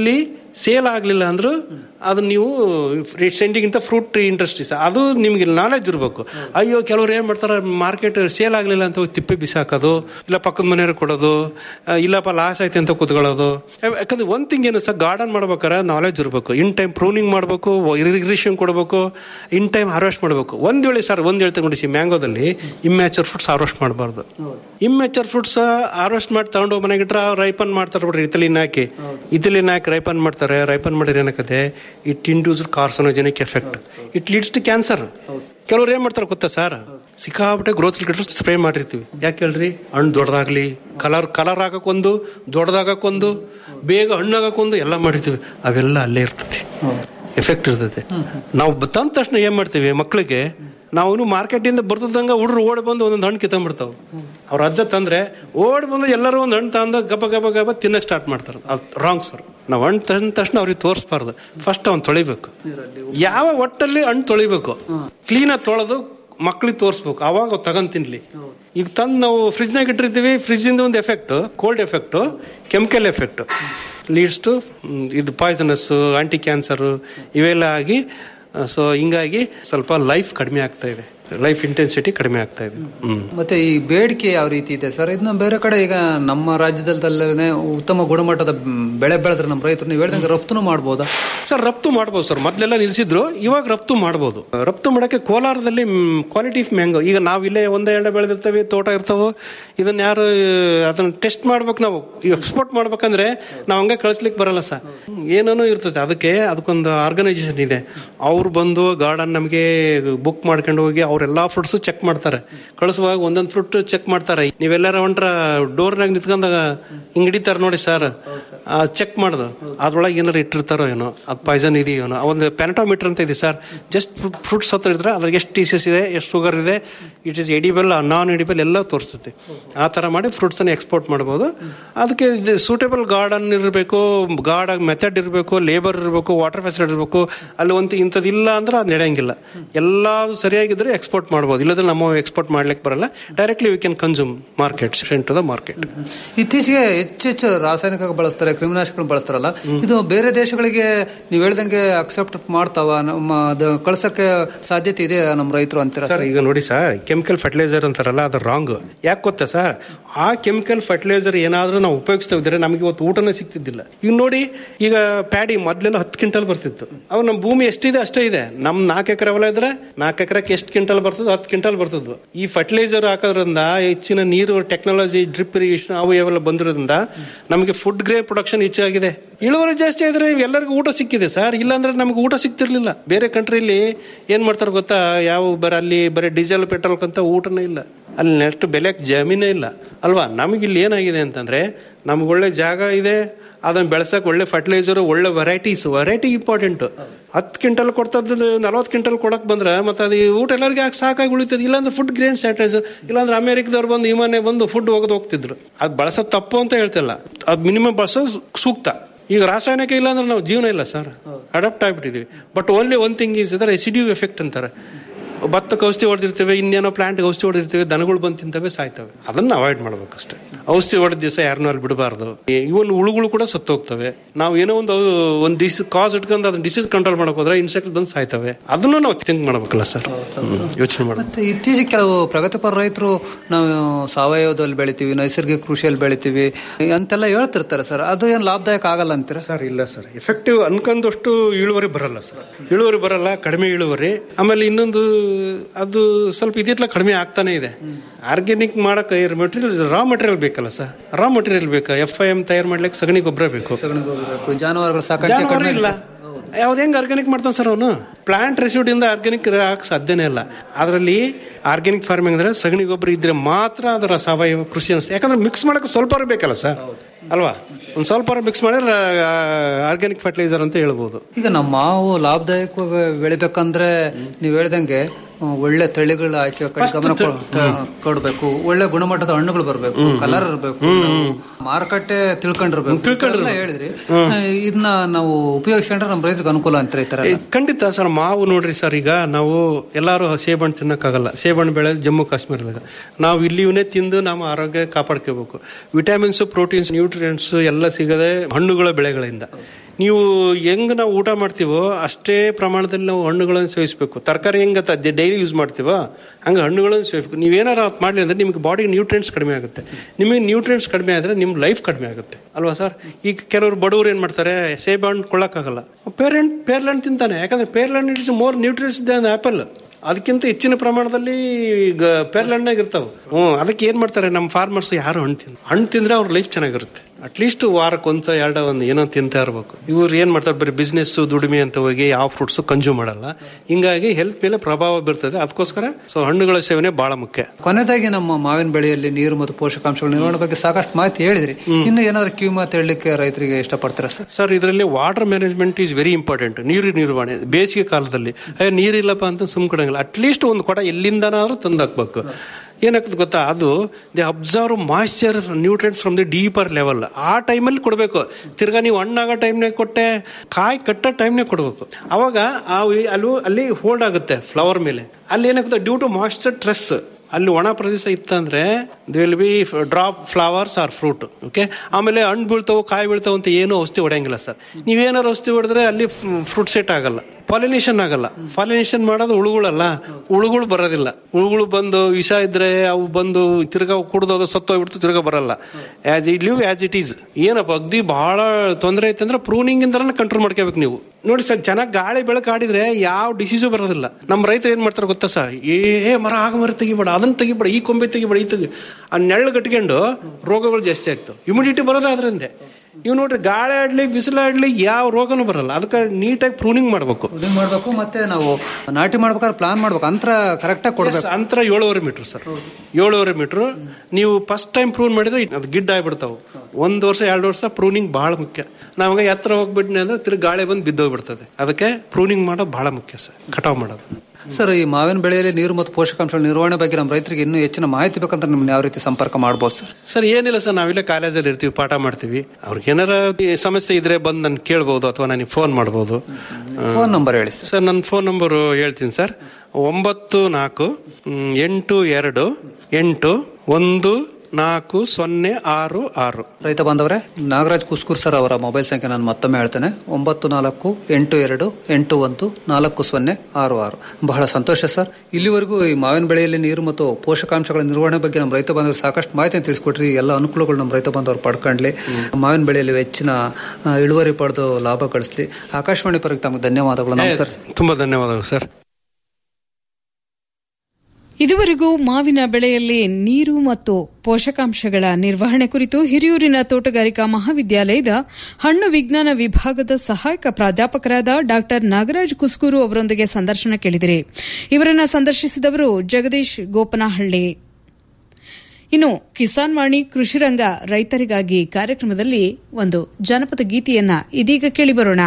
ಸೇಲ್ ಆಗಲಿಲ್ಲ ಅಂದ್ರೂ ಅದು ನೀವು ಸೆಂಡಿಂಗ್ ಇಂತ ಫ್ರೂಟ್ ಇಂಡಸ್ಟ್ರೀಸ್ ಅದು ನಿಮ್ಗೆ ನಾಲೆಜ್ ಇರಬೇಕು ಅಯ್ಯೋ ಕೆಲವ್ರು ಏನು ಮಾಡ್ತಾರೆ ಮಾರ್ಕೆಟ್ ಸೇಲ್ ಆಗಲಿಲ್ಲ ಅಂತ ಹೋಗಿ ತಿಪ್ಪೆ ಬಿಸಾಕೋದು ಇಲ್ಲ ಪಕ್ಕದ ಮನೆಯವ್ರಿಗೆ ಕೊಡೋದು ಆ, ಇಲ್ಲಪ್ಪ ಲಾಸ್ ಐತೆ ಅಂತ ಕೂತ್ಕೊಳ್ಳೋದು ಯಾಕಂದ್ರೆ ಒಂದ್ ಥಿಂಗ್ ಏನು ಸರ್ ಗಾರ್ಡನ್ ಮಾಡ್ಬೇಕಾದ್ರೆ ನಾಲೆಜ್ ಇರಬೇಕು ಇನ್ ಟೈಮ್ ಪ್ರೂನಿಂಗ್ ಮಾಡಬೇಕು ಇರಿಗೇಷನ್ ಕೊಡಬೇಕು ಇನ್ ಟೈಮ್ ಹಾರ್ವೆಸ್ಟ್ ಮಾಡಬೇಕು ಒಂದ್ ವೇಳೆ ಸರ್ ಒಂದ್ ಹೇಳ್ತಾ ನೋಡಿ ಮ್ಯಾಂಗೋದಲ್ಲಿ ಇಮ್ಯಾಚರ್ ಫ್ರೂಟ್ಸ್ ಹಾರ್ವೆಸ್ಟ್ ಮಾಡಬಾರ್ದು ಇಮ್ಯಾಚರ್ ಫ್ರೂಟ್ಸ್ ಹಾರ್ವೆಸ್ಟ್ ಮಾಡಿ ತಗೊಂಡು ಮನೆಗೆ ಇಟ್ರೆ ರೈಪನ್ ಮಾಡ್ತಾರೆ ಬಿಡ್ರಿ ಇತಲಿನ ಹಾಕಿ ಇತಲಿನ ಹಾಕಿ ರೈಪನ್ ಮಾಡ್ತಾರೆ ರೈಪನ್ ಮಾಡಿದ್ರೆ ಏನಾಗುತ್ತೆ it induce carcinogenic effect it leads to cancer ಕೆಲವ್ರು ಏನ್ ಮಾಡ್ತಾರೆ ಗೊತ್ತಾ ಸರ್ ಸಿಕ್ಕಾಬಿಟ್ಟೆ ಗ್ರೋತ್ ಸ್ಪ್ರೇ ಮಾಡಿರ್ತೀವಿ ಯಾಕೆ ಹೇಳ್ರಿ ಹಣ್ಣು ದೊಡ್ಡದಾಗ್ಲಿ ಕಲರ್ ಕಲರ್ ಆಗಕ್ಕೊಂದು ದೊಡ್ಡದಾಗಕ್ಕೊಂದು ಬೇಗ ಹಣ್ಣಾಗಕ್ಕೊಂದು ಎಲ್ಲ ಮಾಡಿರ್ತೀವಿ ಅವೆಲ್ಲ ಅಲ್ಲೇ ಇರ್ತದೆ ಎಫೆಕ್ಟ್ ಇರ್ತದೆ ನಾವು ಬ- ತಂದ ತಕ್ಷಣ ಏನ್ ಮಾಡ್ತೀವಿ ಮಕ್ಕಳಿಗೆ ನಾವು ಮಾರ್ಕೆಟಿಂದ ಬರ್ತದಂಗ ಹುಡ್ರು ಓಡಿ ಬಂದು ಒಂದೊಂದು ಹಣ್ಣು ಕಿತ್ತಂಬಿಡ್ತಾವ ಅವ್ರ ಅಜ್ಜ ತಂದ್ರೆ ಓಡಿ ಬಂದು ಎಲ್ಲರೂ ಒಂದು ಹಣ್ಣು ತಂದು ಗಬ ಗಬ ಗಬ ತಿನ್ನಕ್ ಸ್ಟಾರ್ಟ್ ಮಾಡ್ತಾರೆ ಅದು ರಾಂಗ್ ಸರ್ ನಾವು ಹಣ್ಣು ತಂದ ತಕ್ಷಣ ಅವ್ರಿಗೆ ತೋರಿಸ್ಬಾರ್ದು ಫಸ್ಟ್ ಅವ್ನು ತೊಳಿಬೇಕು ಯಾವ ಒಟ್ಟಲ್ಲಿ ಹಣ್ಣು ತೊಳಿಬೇಕು ಕ್ಲೀನಾಗಿ ತೊಳೆದು ಮಕ್ಳಿಗೆ ತೋರಿಸ್ಬೇಕು ಅವಾಗ ಅವ್ ತಗೊಂಡ್ ತಿನ್ಲಿ ಈಗ ತಂದು ನಾವು ಫ್ರಿಜ್ನಾಗ ಇಟ್ಟಿರ್ತೀವಿ ಫ್ರಿಜ್ಜಿಂದ ಒಂದು effect cold effect chemical effect leads to ಇದು ಪಾಯ್ಸನಸ್ ಆಂಟಿ ಕ್ಯಾನ್ಸರ್ ಇವೆಲ್ಲ ಆಗಿ ಸೊ ಹಿಂಗಾಗಿ ಸ್ವಲ್ಪ ಲೈಫ್ ಕಡಿಮೆ ಆಗ್ತಾ ಇದೆ ಲೈಫ್ ಇಂಟೆನ್ಸಿಟಿ ಕಡಿಮೆ ಆಗ್ತಾ ಇದೆ ಹ್ಮ್ ಮತ್ತೆ ಈ ಬೇಡಿಕೆ ಯಾವ ರೀತಿ ಇದೆ ಸರ್ ಇದನ್ನ ಬೇರೆ ಕಡೆ ಈಗ ನಮ್ಮ ರಾಜ್ಯದಲ್ಲೇ ಉತ್ತಮ ಗುಣಮಟ್ಟದ ಮ್, ಬೆಳೆ ಬೆಳೆದ್ರೆ ನಮ್ಮ ರೈತರು ನೀವು ಹೇಳ್ದಂಗೆ ರಫ್ತುನು ಮಾಡ್ಬೋದಾ ಸರ್ ರಫ್ತು ಮಾಡ್ಬೋದು ಸರ್ ಮೊದಲೆಲ್ಲ ನಿಲ್ಸಿದ್ರು ಇವಾಗ ರಫ್ತು ಮಾಡ್ಬೋದು ರಫ್ತು ಮಾಡಕ್ಕೆ ಕೋಲಾರದಲ್ಲಿ ಕ್ವಾಲಿಟಿ ಆಫ್ ಮ್ಯಾಂಗೋ ಈಗ ನಾವು ಇಲ್ಲೇ ಒಂದೇ ಎರಡೇ ಬೆಳೆದಿರ್ತೇವೆ ತೋಟ ಇರ್ತಾವೆ ಇದನ್ನ ಯಾರು ಅದನ್ನ ಟೆಸ್ಟ್ ಮಾಡ್ಬೇಕು ನಾವು ಎಕ್ಸ್ಪೋರ್ಟ್ ಮಾಡ್ಬೇಕಂದ್ರೆ ನಾವು ಹಂಗೆ ಕಳಿಸ್ಲಿಕ್ಕೆ ಬರಲ್ಲ ಸರ್ ಏನೇನೋ ಇರ್ತದೆ ಅದಕ್ಕೆ ಅದಕ್ಕೊಂದು ಆರ್ಗನೈಸೇಷನ್ ಇದೆ ಅವ್ರು ಬಂದು ಗಾರ್ಡನ್ ನಮಗೆ ಬುಕ್ ಮಾಡ್ಕೊಂಡು ಹೋಗಿ ಅವರೆಲ್ಲಾ ಫ್ರೂಟ್ಸ್ ಚೆಕ್ ಮಾಡ್ತಾರೆ ಕಳಿಸುವಾಗ ಒಂದೊಂದು ಫ್ರೂಟ್ ಚೆಕ್ ಮಾಡ್ತಾರೆ ನೀವೆಲ್ಲಾರ ಹೊಂಟ್ರ ಡೋರ್ನಾಗ ನಿಂತ್ಕೊಂಡಾಗ ಹಿಂಗ್ ಹಿಡಿತಾರೆ ನೋಡಿ ಸರ್ ಚೆಕ್ ಮಾಡ್ದು ಅದ್ರೊಳಗೆ ಏನಾರು ಇಟ್ಟಿರ್ತಾರೋ ಏನೋ ಅದು ಪಾಯ್ಸನ್ ಇದೆಯೋ ಏನೋ ಒಂದು ಪ್ಯಾನಟೋಮೀಟರ್ ಅಂತ ಇದೆ ಸರ್ ಜಸ್ಟ್ ಫ್ರೂಟ್ಸ್ ಹತ್ರ ಇದ್ರೆ ಅದ್ರಾಗ ಎಷ್ಟು ಟೀಸಸ್ ಇದೆ ಎಷ್ಟು ಶುಗರ್ ಇದೆ it is edible non edible ಎಲ್ಲ ತೋರಿಸ್ತದೆ ಆ ಥರ ಮಾಡಿ ಫ್ರೂಟ್ಸನ್ನು ಎಕ್ಸ್ಪೋರ್ಟ್ ಮಾಡ್ಬೋದು ಅದಕ್ಕೆ ಸೂಟೇಬಲ್ ಗಾರ್ಡನ್ ಇರಬೇಕು ಗಾರ್ಡ್ ಮೆಥಡ್ ಇರಬೇಕು ಲೇಬರ್ ಇರಬೇಕು ವಾಟರ್ ಫೆಸಿಲಿಟಿ ಇರಬೇಕು ಅಲ್ಲಿ ಒಂದು ಇಂಥದ್ದು ಇಲ್ಲ ಅಂದ್ರೆ ಅದು ನಡೆಯಂಗಿಲ್ಲ ಎಲ್ಲ ಸರಿಯಾಗಿದ್ರೆ ಎಕ್ಸ್ಪೋರ್ಟ್ ಮಾಡ್ಬೋದು ಇಲ್ಲದ್ರೆ ನಮ್ಮ ಎಕ್ಸ್ಪೋರ್ಟ್ ಮಾಡ್ಲಿಕ್ಕೆ ಬರಲ್ಲ directly we can consume market sent to the market ಇತ್ತೀಚೆಗೆ ಹೆಚ್ಚೆಚ್ಚು ರಾಸಾಯನಿಕ ಬಳಸ್ತಾರೆ ಕ್ರಿಮಿನಾಶಕಗಳು ಬಳಸ್ತಾರಲ್ಲ ಇದು ಬೇರೆ ದೇಶಗಳಿಗೆ ನೀವು ಹೇಳ್ದಂಗೆ ಅಕ್ಸೆಪ್ಟ್ ಮಾಡ್ತಾವ ನಮ್ಮ ಅದು ಕಳ್ಸಕ್ಕೆ ಸಾಧ್ಯತೆ ಇದೆ ನಮ್ಮ ರೈತರು ಅಂತೀರ ಸರ್ ಈಗ ನೋಡಿ ಸರ್ ಕೆಮಿಕಲ್ ಫರ್ಟಿಲೈಸರ್ ಅಂತಾರಲ್ಲ ಅದು ರಾಂಗ್ ಯಾಕೆ ಗೊತ್ತಾ ಸರ್ ಆ ಕೆಮಿಕಲ್ ಫರ್ಟಿಲೈಸರ್ ಏನಾದ್ರೂ ನಾವು ಉಪಯೋಗಿಸ್ತಾ ಇದ್ರೆ ನಮಗೆ ಇವತ್ತು ಊಟನೇ ಸಿಗ್ತಿದ್ದಿಲ್ಲ ಈಗ ನೋಡಿ ಈಗ ಪ್ಯಾಡಿ ಮೊದ್ಲೆಲ್ಲ ಹತ್ತು ಕ್ವಿಂಟಲ್ ಬರ್ತಿತ್ತು ಅವ್ ನಮ್ಮ ಭೂಮಿ ಎಷ್ಟಿದೆ ಅಷ್ಟೇ ಇದೆ ನಮ್ ನಾಲ್ಕು ಎಕರೆ ಹೊಲ ಇದ್ರೆ ನಾಲ್ಕು ಎಕರೆಗೆ ಎಷ್ಟು ಕ್ವಿಂಟಲ್ ಬರ್ತದೆ ಹತ್ತು ಕ್ವಿಂಟಲ್ ಬರ್ತದ್ವು ಈ ಫರ್ಟಿಲೈಸರ್ ಹಾಕೋದ್ರಿಂದ ಹೆಚ್ಚಿನ ನೀರು ಟೆಕ್ನಾಲಜಿ ಡ್ರಿಪ್ ಇರಿಗೇಷನ್ ಅವು ಇವೆಲ್ಲ ಬಂದಿರೋದ್ರಿಂದ ನಮಗೆ ಫುಡ್ ಗ್ರೇನ್ ಪ್ರೊಡಕ್ಷನ್ ಹೆಚ್ಚಾಗಿದೆ ಇಳುವರಿ ಜಾಸ್ತಿ ಆದ್ರೆ ಎಲ್ಲರಿಗೂ ಊಟ ಸಿಕ್ಕಿದೆ ಸರ್ ಇಲ್ಲಾಂದ್ರೆ ನಮ್ಗೆ ಊಟ ಸಿಗ್ತಿರ್ಲಿಲ್ಲ ಬೇರೆ ಕಂಟ್ರಿಲಿ ಏನ್ ಮಾಡ್ತಾರೆ ಗೊತ್ತಾ ಯಾವ ಬರ ಅಲ್ಲಿ ಬರೀ ಡೀಸೆಲ್ ಪೆಟ್ರೋಲ್ ಕಂತ ಊಟನೇ ಇಲ್ಲ ಅಲ್ಲಿ ನೆಕ್ಸ್ಟ್ ಬೆಲೆಗೆ ಜಮೀನೇ ಇಲ್ಲ ಅಲ್ವಾ ನಮಗೆ ಇಲ್ಲಿ ಏನಾಗಿದೆ ಅಂತಂದ್ರೆ ನಮ್ಗೆ ಒಳ್ಳೆ ಜಾಗ ಇದೆ ಅದನ್ನ ಬೆಳೆಸಕ್ ಒಳ್ಳೆ ಫರ್ಟಿಲೈಸರ್ ಒಳ್ಳೆ ವೆರೈಟೀಸ್ ವೆರೈಟಿ ಇಂಪಾರ್ಟೆಂಟ್ ಹತ್ತು ಕ್ವಿಂಟಲ್ ಕೊಡ್ತದ್ದು ನಲ್ವತ್ತು ಕ್ವಿಂಟಲ್ ಕೊಡಕ್ ಬಂದ್ರೆ ಮತ್ತೆ ಅದು ಈ ಊಟ ಎಲ್ಲರಿಗೆ ಯಾಕೆ ಸಾಕಾಗಿ ಉಳಿತದೆ ಇಲ್ಲಾಂದ್ರೆ ಫುಡ್ ಗ್ರೇನ್ ಸ್ಯಾಟೈಸ್ ಇಲ್ಲಾಂದ್ರೆ ಅಮೆರಿಕದವ್ರು ಬಂದು ವಿಮಾನ ಬಂದು ಫುಡ್ ಒಗೆದು ಹೋಗ್ತಿದ್ರು ಅದು ಬಳಸೋದು ತಪ್ಪು ಅಂತ ಹೇಳ್ತಿಲ್ಲ ಅದು ಮಿನಿಮಮ್ ಬಳಸೋದು ಸೂಕ್ತ ಈಗ ರಾಸಾಯನಿಕ ಇಲ್ಲ ಅಂದ್ರೆ ನಾವು ಜೀವನ ಇಲ್ಲ ಸರ್ ಅಡಾಪ್ಟ್ ಆಗ್ಬಿಟ್ಟಿದೀವಿ but only one thing is ಇದರ ರೆಸಿಡ್ಯೂ ಎಫೆಕ್ಟ್ ಅಂತಾರೆ ಭತ್ತಕ್ಕೆ ಔಷಧಿ ಹೊಡೆದಿರ್ತೇವೆ ಇನ್ನೇನೋ ಪ್ಲಾಂಟ್ಗೆ ಔಷಧಿ ಹೊಡೆದಿರ್ತೇವೆ ದನಗಳು ಬಂದು ತಿಂತವೆ ಸಾಯ್ತವೆ ಅದನ್ನ ಅವಾಯ್ಡ್ ಮಾಡ್ಬೇಕಷ್ಟೇ ಔಷಧಿ ಹೊಡೆದ ದಿವಸ ಯಾರನ್ನೂ ಅಲ್ಲಿ ಬಿಡಬಾರ್ದು ಇವನ್ ಹುಳುಗಳು ಕೂಡ ಸತ್ತು ಹೋಗ್ತವೆ ನಾವು ಏನೋ ಒಂದು ಒಂದು ಡಿಸ್ ಕಾಸ್ ಇಟ್ಕೊಂಡು ಅದನ್ನ ಡಿಸೀಸ್ ಕಂಟ್ರೋಲ್ ಮಾಡಕ್ ಹೋದ್ರೆ ಇನ್ಸೆಕ್ಟ್ ಬಂದು ಸಾಯ್ತವೆ ಅದನ್ನು ನಾವು ಥಿಂಕ್ ಮಾಡ್ಬೇಕಲ್ಲ ಸರ್ ಯೋಚನೆ ಮಾಡಬೇಕು ಮತ್ತೆ ಇತ್ತೀಚೆಗೆ ಕೆಲವು ಪ್ರಗತಿಪರ ರೈತರು ನಾವು ಸಾವಯವದಲ್ಲಿ ಬೆಳಿತೀವಿ ನೈಸರ್ಗಿಕ ಕೃಷಿಯಲ್ಲಿ ಬೆಳಿತೀವಿ ಅಂತೆಲ್ಲ ಹೇಳ್ತಿರ್ತಾರೆ ಸರ್ ಅದು ಏನು ಲಾಭದಾಯಕ ಆಗಲ್ಲ ಅಂತೀರಾ ಸರ್ ಇಲ್ಲ ಸರ್ ಎಫೆಕ್ಟಿವ್ ಅನ್ಕೊಂಡಷ್ಟು ಇಳುವರಿ ಬರಲ್ಲ ಸರ್ ಇಳುವರಿ ಬರಲ್ಲ ಕಡಿಮೆ ಇಳುವರಿ ಆಮೇಲೆ ಇನ್ನೊಂದು ಅದು ಸ್ವಲ್ಪ ಇದಿತ್ಲ ಕಡಿಮೆ ಆಗ್ತಾನೆ ಇದೆ ಆರ್ಗ್ಯಾನಿಕ್ ಮಾಡಕ್ಕೆ ಮೆಟೀರಿಯಲ್ ರಾ ಮಟೀರಿಯಲ್ ಬೇಕಲ್ಲ ಸರ್ ರಾ ಮಟೀರಿಯಲ್ ಬೇಕಾ ಎಫ್ ಐ ಎಂ ತಯಾರು ಮಾಡ್ಲಿಕ್ಕೆ ಸಗಣಿ ಗೊಬ್ಬರ ಬೇಕು ಸಗಣಿ ಗೊಬ್ಬರ ಬೇಕು ಜಾನುವಾರುಗಳ ಸಾಕಾಣಿಕೆ ಜಾನುವಾರು ಕಡಿಮೆ ಇಲ್ಲ ಯಾವ್ದು ಹೆಂಗ್ ಆರ್ಗ್ಯಾನಿಕ್ ಮಾಡ್ತಾನೆ ಸರ್ ಅವನು ಪ್ಲಾಂಟ್ ರೆಸಿಡ್ ಇಂದ ಆರ್ಗ್ಯಾನಿಕ್ ಹಾಕಕ್ ಸಾಧ್ಯನೇ ಇಲ್ಲ ಅದರಲ್ಲಿ ಆರ್ಗ್ಯಾನಿಕ್ ಫಾರ್ಮಿಂಗ್ ಅಂದ್ರೆ ಸಗಣಿ ಗೊಬ್ಬರ ಇದ್ರೆ ಮಾತ್ರ ಅದರ ಸಾವಯವ ಕೃಷಿ ಅನ್ಸುತ್ತೆ ಯಾಕಂದ್ರೆ ಮಿಕ್ಸ್ ಮಾಡಕ್ಕೆ ಸ್ವಲ್ಪ ಬೇಕಲ್ಲ ಸರ್ ಅಲ್ವಾ ಒಂದ್ ಸ್ವಲ್ಪ ಮಿಕ್ಸ್ ಮಾಡಿದ್ರೆ ಆರ್ಗ್ಯಾನಿಕ್ ಫರ್ಟಿಲೈಸರ್ ಅಂತ ಹೇಳ್ಬೋದು ಈಗ ನಮ್ಮ ಮಾವು ಲಾಭದಾಯಕವಾಗಿ ಬೆಳಿಬೇಕಂದ್ರೆ ನೀವು ಹೇಳ್ದಂಗೆ ಆ, ಒಳ್ಳೆ ತಳಿಗಳ ಆಯ್ಕೆ ಕಡೆ ಗಮನ ಕೊ- ತ- ಕೊಡ್ಬೇಕು ಒಳ್ಳೆ ಗುಣಮಟ್ಟದ ಹಣ್ಣುಗಳು ಬರಬೇಕು ಕಲರ್ ಇರಬೇಕು ಮಾರುಕಟ್ಟೆ ತಿಳ್ಕೊಂಡಿರ್ಬೇಕು ತಿಳ್ಕೊಂಡ್ರೆ ಹೇಳಿದ್ರಿ ಆ, ಇದನ್ನ ನಾವು ಉಪಯೋಗಿಸ್ಕೊಂಡ್ರೆ ನಮ್ಮ ರೈತರಿಗೆ ಅನುಕೂಲ ಅಂತ ಈ ತರ ಏ, ಖಂಡಿತ ಸರ್ ಮಾವು ನೋಡ್ರಿ ಸರ್ ಈಗ ನಾವು ಎಲ್ಲಾರು ಸೇಬಣ್ಣು ತಿನ್ನಕ್ಕಾಗಲ್ಲ ಸೇಬಣ್ಣು ಬೆಳೆ ಜಮ್ಮು ಕಾಶ್ಮೀರದಾಗ ನಾವು ಇಲ್ಲಿ ಇವನೇ ತಿಂದು ನಮ್ಮ ಆರೋಗ್ಯ ಕಾಪಾಡ್ಕೋಬೇಕು ವಿಟಮಿನ್ಸ್ ಪ್ರೋಟೀನ್ಸ್ ನ್ಯೂಟ್ರಿಯೆಂಟ್ಸ್ ಎಲ್ಲ ಸಿಗದೆ ಹಣ್ಣುಗಳ ಬೆಳೆಗಳಿಂದ ನೀವು ಹೆಂಗ್ ನಾವು ಊಟ ಮಾಡ್ತೀವೋ ಅಷ್ಟೇ ಪ್ರಮಾಣದಲ್ಲಿ ನಾವು ಹಣ್ಣುಗಳನ್ನು ಸೇವಿಸಬೇಕು ತರಕಾರಿ ಹೆಂಗ ಡೈಲಿ ಯೂಸ್ ಮಾಡ್ತೀವೋ ಹಂಗೆ ಹಣ್ಣುಗಳನ್ನು ಸೇವಿಸಬೇಕು ನೀವೇನಾರು ಅದು ಮಾಡಲಿ ಅಂದ್ರೆ ನಿಮ್ಗೆ ಬಾಡಿಗೆ ನ್ಯೂಟ್ರಿಯೆಂಟ್ಸ್ ಕಡಿಮೆ ಆಗುತ್ತೆ ನಿಮಗೆ ನ್ಯೂಟ್ರಿಯೆಂಟ್ಸ್ ಕಡಿಮೆ ಆದರೆ ನಿಮ್ಮ ಲೈಫ್ ಕಡಿಮೆ ಆಗುತ್ತೆ ಅಲ್ವಾ ಸರ್ ಈಗ ಕೆಲವರು ಬಡವರು ಏನು ಮಾಡ್ತಾರೆ ಸೇಬ್ ಹಣ್ಣು ಕೊಳ್ಳೋಕ್ಕಾಗಲ್ಲ ಪೇರೆಂಟ್ ಪೇರ್ಲೆ ಹಣ್ಣು ತಿಂತಾನೆ ಯಾಕಂದ್ರೆ ಪೇರ್ಲೆ ಹಣ್ಣು it's more nutrients than apple ಅದಕ್ಕಿಂತ ಹೆಚ್ಚಿನ ಪ್ರಮಾಣದಲ್ಲಿ ಈಗ ಪೇರ್ಲೆ ಹಣ್ಣಾಗ ಇರ್ತಾವೆ ಹ್ಞೂ ಅದಕ್ಕೆ ಏನು ಮಾಡ್ತಾರೆ ನಮ್ಮ ಫಾರ್ಮರ್ಸ್ ಯಾರು ಹಣ್ಣು ತಿಂದು ಹಣ್ಣು ತಿಂದ್ರೆ ಅವ್ರ ಲೈಫ್ ಚೆನ್ನಾಗಿರುತ್ತೆ ಅಟ್ಲೀಸ್ಟ್ ವಾರಕ್ಕೆ ಒಂದ್ಸ ಎರಡ ಒಂದು ಏನೋ ತಿಂತಾ ಇರಬೇಕು ಇವ್ರು ಏನು ಮಾಡ್ತಾರೆ ಬರೀ ಬಿಸ್ನೆಸ್ ದುಡಿಮೆ ಅಂತ ಹೋಗಿ ಯಾವ ಫ್ರೂಟ್ಸ್ ಕನ್ಸ್ಯೂಮ್ ಮಾಡಲ್ಲ ಹಿಂಗಾಗಿ ಹೆಲ್ತ್ ಮೇಲೆ ಪ್ರಭಾವ ಬೀರ್ತದೆ ಅದಕ್ಕೋಸ್ಕರ ಸೊ ಹಣ್ಣುಗಳ ಸೇವನೆ ಬಹಳ ಮುಖ್ಯ ಕೊನೆಯದಾಗಿ ನಮ್ಮ ಮಾವಿನ ಬೆಳೆಯಲ್ಲಿ ನೀರು ಮತ್ತು ಪೋಷಕಾಂಶಗಳ ನಿರ್ವಹಣೆ ಬಗ್ಗೆ ಸಾಕಷ್ಟು ಮಾಹಿತಿ ಹೇಳಿದ್ರಿ ಇನ್ನು ಏನಾದ್ರು ಕಿವಿ ಮಾತು ಹೇಳಲಿಕ್ಕೆ ರೈತರಿಗೆ ಇಷ್ಟಪಡ್ತೀರಾ ಸರ್ ಸರ್ ಇದರಲ್ಲಿ water management is very important ನೀರು ನಿರ್ವಹಣೆ ಬೇಸಿಗೆ ಕಾಲದಲ್ಲಿ ಅಯ್ಯೋ ನೀರಿಲ್ಲಪ್ಪ ಅಂತ ಸುಮ್ಕಡಂಗಿಲ್ಲ ಅಟ್ಲೀಸ್ಟ್ ಒಂದು ಕೊಡ ಎಲ್ಲಿಂದನಾದ್ರೂ ತಂದು ಹಾಕ್ಬೇಕು ಏನಾಗ್ತದೆ ಗೊತ್ತಾ ಅದು they absorb moisture nutrients from the deeper level ಆ ಟೈಮಲ್ಲಿ ಕೊಡಬೇಕು ತಿರ್ಗಾ ನೀವು ಹಣ್ಣಾಗೋ ಟೈಮ್ನಾಗ ಕೊಟ್ಟೆ ಕಾಯಿ ಕಟ್ಟೋ ಟೈಮ್ನಾಗ ಕೊಡಬೇಕು ಅವಾಗ ಆ ಅಲ್ಲಿ ಅಲ್ಲಿ ಹೋಲ್ಡ್ ಆಗುತ್ತೆ ಫ್ಲವರ್ ಮೇಲೆ ಅಲ್ಲಿ ಏನಾಗುತ್ತೆ ಡ್ಯೂ ಟು ಮಾಯ್ಶ್ಚರ್ ಟ್ರೆಸ್ ಅಲ್ಲಿ ಒಣ ಪ್ರದೇಶ ಇತ್ತಂದ್ರೆ they will be drop flowers or fruit okay ಆಮೇಲೆ ಹಣ್ಣು ಬೀಳ್ತಾವೆ ಕಾಯಿ ಬೀಳ್ತಾವೆ ಅಂತ ಏನು ಔಷಧಿ ಹೊಡೆಯಂಗಿಲ್ಲ ಸರ್ ನೀವೇನಾರು ಔಷಧಿ ಹೊಡೆದ್ರೆ ಅಲ್ಲಿ ಫ್ರೂಟ್ ಸೆಟ್ ಆಗಲ್ಲ ಪಾಲಿನೇಷನ್ ಆಗಲ್ಲ ಪಾಲಿನೇಷನ್ ಮಾಡೋದು ಹುಳುಗಳಲ್ಲ ಹುಳುಗಳು ಬರೋದಿಲ್ಲ ಹುಳುಗಳು ಬಂದು ವಿಷ ಇದ್ರೆ ಅವು ಬಂದು ತಿರ್ಗಾ ಕುಡ್ದು ಅದು ಸತ್ತೋಗ್ಬಿಡ್ತು ತಿರ್ಗಾ ಬರಲ್ಲ as it live as it is ಏನಪ್ಪ ಅಗ್ದಿ ಬಹಳ ತೊಂದರೆ ಐತಂದ್ರೆ ಪ್ರೂನಿಂಗ್ ಇಂದ ಕಂಟ್ರೋಲ್ ಮಾಡ್ಕೋಬೇಕು ನೀವು ನೋಡಿ ಸರ್ ಚೆನ್ನಾಗಿ ಗಾಳಿ ಬೆಳಕು ಆಡಿದ್ರೆ ಯಾವ ಡಿಸೀಸು ಬರೋದಿಲ್ಲ ನಮ್ಮ ರೈತರು ಏನ್ ಮಾಡ್ತಾರೆ ಗೊತ್ತಾ ಸರ್ ಏ ಮರ ಆಗ ಮರ ತೆಗಿಬೇಡ ಅದನ್ನ ತೆಗಿಬೇಡ ಈ ಕೊಂಬೆ ತೆಗಿಬೇಡ ಈ ತೆಗಿ ಆ ನೆಳ್ಳು ಕಟ್ಕೊಂಡು ರೋಗಗಳು ಜಾಸ್ತಿ ಆಗ್ತವೆ ಇಮ್ಯುನಿಟಿ ಬರೋದೇ ಅದರಿಂದ ನೀವು ನೋಡ್ರಿ ಗಾಳಿ ಆಡ್ಲಿ ಬಿಸಿಲಾಡ್ಲಿ ಯಾವ ರೋಗನೂ ಬರಲ್ಲ ಅದಕ್ಕೆ ನೀಟಾಗಿ ಪ್ರೂನಿಂಗ್ ಮಾಡಬೇಕು ಇದನ್ನ ಮಾಡ್ಬೇಕು ಮತ್ತೆ ನಾವು ನಾಟಿ ಮಾಡ್ಬೇಕಾದ್ರೆ ಪ್ಲಾನ್ ಮಾಡ್ಬೇಕು ಅಂತರ ಕರೆಕ್ಟಾಗಿ ಕೊಡ್ಬೇಕು ಅಂತರ ಏಳುವರೆ ಮೀಟರ್ ಸರ್ ಏಳುವರೆ ಮೀಟರ್ ನೀವು ಫಸ್ಟ್ ಟೈಮ್ ಪ್ರೂನ್ ಮಾಡಿದ್ರೆ ಅದು ಗಿಡ್ ಆಗ್ಬಿಡ್ತಾವೆ ಒಂದು ವರ್ಷ ಎರಡು ವರ್ಷ ಪ್ರೂನಿಂಗ್ ಬಹಳ ಮುಖ್ಯ ನಾವಾಗ ಎತ್ತರ ಹೋಗ್ಬಿಟ್ನಿ ಅಂದ್ರೆ ತಿರ್ಗಿ ಗಾಳಿ ಬಂದು ಬಿದ್ದೋಗ್ಬಿಡ್ತದೆ ಅದಕ್ಕೆ ಪ್ರೂನಿಂಗ್ ಮಾಡೋದು ಬಹಳ ಮುಖ್ಯ ಸರ್ ಕಟಾವ್ ಮಾಡೋದು ಸರ್ ಈ ಮಾವಿನ ಬೆಳೆಯಲ್ಲಿ ನೀರು ಮತ್ತು ಪೋಷಕಾಂಶಗಳ ನಿರ್ವಹಣೆ ಬಗ್ಗೆ ನಮ್ಮ ರೈತರಿಗೆ ಇನ್ನೂ ಹೆಚ್ಚಿನ ಮಾಹಿತಿ ಬೇಕಂದ್ರೆ ನಿಮ್ಮನ್ನ ಯಾವ ರೀತಿ ಸಂಪರ್ಕ ಮಾಡ್ಬೋದು ಸರ್ ಸರ್ ಏನಿಲ್ಲ ಸರ್ ನಾವಿಲ್ಲೇ ಕಾಲೇಜಲ್ಲಿ ಇರ್ತೀವಿ ಪಾಠ ಮಾಡ್ತೀವಿ ಅವ್ರಿಗೆ ಏನಾರ ಈ ಸಮಸ್ಯೆ ಇದ್ರೆ ಬಂದು ನಾನು ಕೇಳ್ಬೋದು ಅಥವಾ ನನಗೆ ಫೋನ್ ಮಾಡ್ಬೋದು ಫೋನ್ ನಂಬರ್ ಹೇಳಿ ಸರ್ ನನ್ನ ಫೋನ್ ನಂಬರ್ ಹೇಳ್ತೀನಿ ಸರ್ ಒಂಬತ್ತು ನಾಲ್ಕು ಮ್, ಎಂಟು ಎರಡು ಎಂಟು ಒಂದು ನಾಲ್ಕು ಸೊನ್ನೆ ಆರು ಆರು ರೈತ ಬಾಂಧವರೇ ನಾಗರಾಜ್ ಕುಸ್ಕೂರ್ ಸರ್ ಅವರ ಮೊಬೈಲ್ ಸಂಖ್ಯೆ ನಾನು ಮತ್ತೊಮ್ಮೆ ಹೇಳ್ತೇನೆ ಒಂಬತ್ತು ನಾಲ್ಕು ಎಂಟು ಎರಡು ಎಂಟು ಒಂದು ನಾಲ್ಕು ಸೊನ್ನೆ ಆರು ಆರು ಬಹಳ ಸಂತೋಷ ಸರ್ ಇಲ್ಲಿವರೆಗೂ ಈ ಮಾವಿನ ಬೆಳೆಯಲ್ಲಿ ನೀರು ಮತ್ತು ಪೋಷಕಾಂಶಗಳ ನಿರ್ವಹಣೆ ಬಗ್ಗೆ ನಮ್ಮ ರೈತ ಬಾಂಧವರು ಸಾಕಷ್ಟು ಮಾಹಿತಿಯನ್ನು ತಿಳಿಸ್ಕೊಟ್ರಿ ಎಲ್ಲ ಅನುಕೂಲಗಳು ನಮ್ಮ ರೈತ ಬಾಂಧವರು ಪಡ್ಕೊಂಡ್ಲಿ ಮಾವಿನ ಬೆಳೆಯಲ್ಲಿ ಹೆಚ್ಚಿನ ಆ, ಇಳುವರಿ ಪಡೆದು ಲಾಭ ಗಳಿಸ್ಲಿ ಆಕಾಶವಾಣಿ ಪರವಾಗಿ ತಮಗೆ ಧನ್ಯವಾದಗಳು ನಮಸ್ಕಾರ ತುಂಬಾ ಧನ್ಯವಾದಗಳು ಸರ್ ಇದುವರೆಗೂ ಮಾವಿನ ಬೆಳೆಯಲ್ಲಿ ನೀರು ಮತ್ತು ಪೋಷಕಾಂಶಗಳ ನಿರ್ವಹಣೆ ಕುರಿತು ಹಿರಿಯೂರಿನ ತೋಟಗಾರಿಕಾ ಮಹಾವಿದ್ಯಾಲಯದ ಹಣ್ಣು ವಿಜ್ಞಾನ ವಿಭಾಗದ ಸಹಾಯಕ ಪ್ರಾಧ್ಯಾಪಕರಾದ ಡಾ ನಾಗರಾಜ್ ಕುಸ್ಕೂರು ಅವರೊಂದಿಗೆ ಸಂದರ್ಶನ ಕೇಳಿದಿರಿ ಇವರನ್ನ ಸಂದರ್ಶಿಸಿದವರು ಜಗದೀಶ್ ಗೋಪನಹಳ್ಳಿ ಇನ್ನು ಕಿಸಾನ್ ವಾಣಿ ಕೃಷಿರಂಗ ರೈತರಿಗಾಗಿ ಕಾರ್ಯಕ್ರಮದಲ್ಲಿ ಒಂದು ಜನಪದ ಗೀತೆಯನ್ನ ಇದೀಗ ಕೇಳಿಬರೋಣ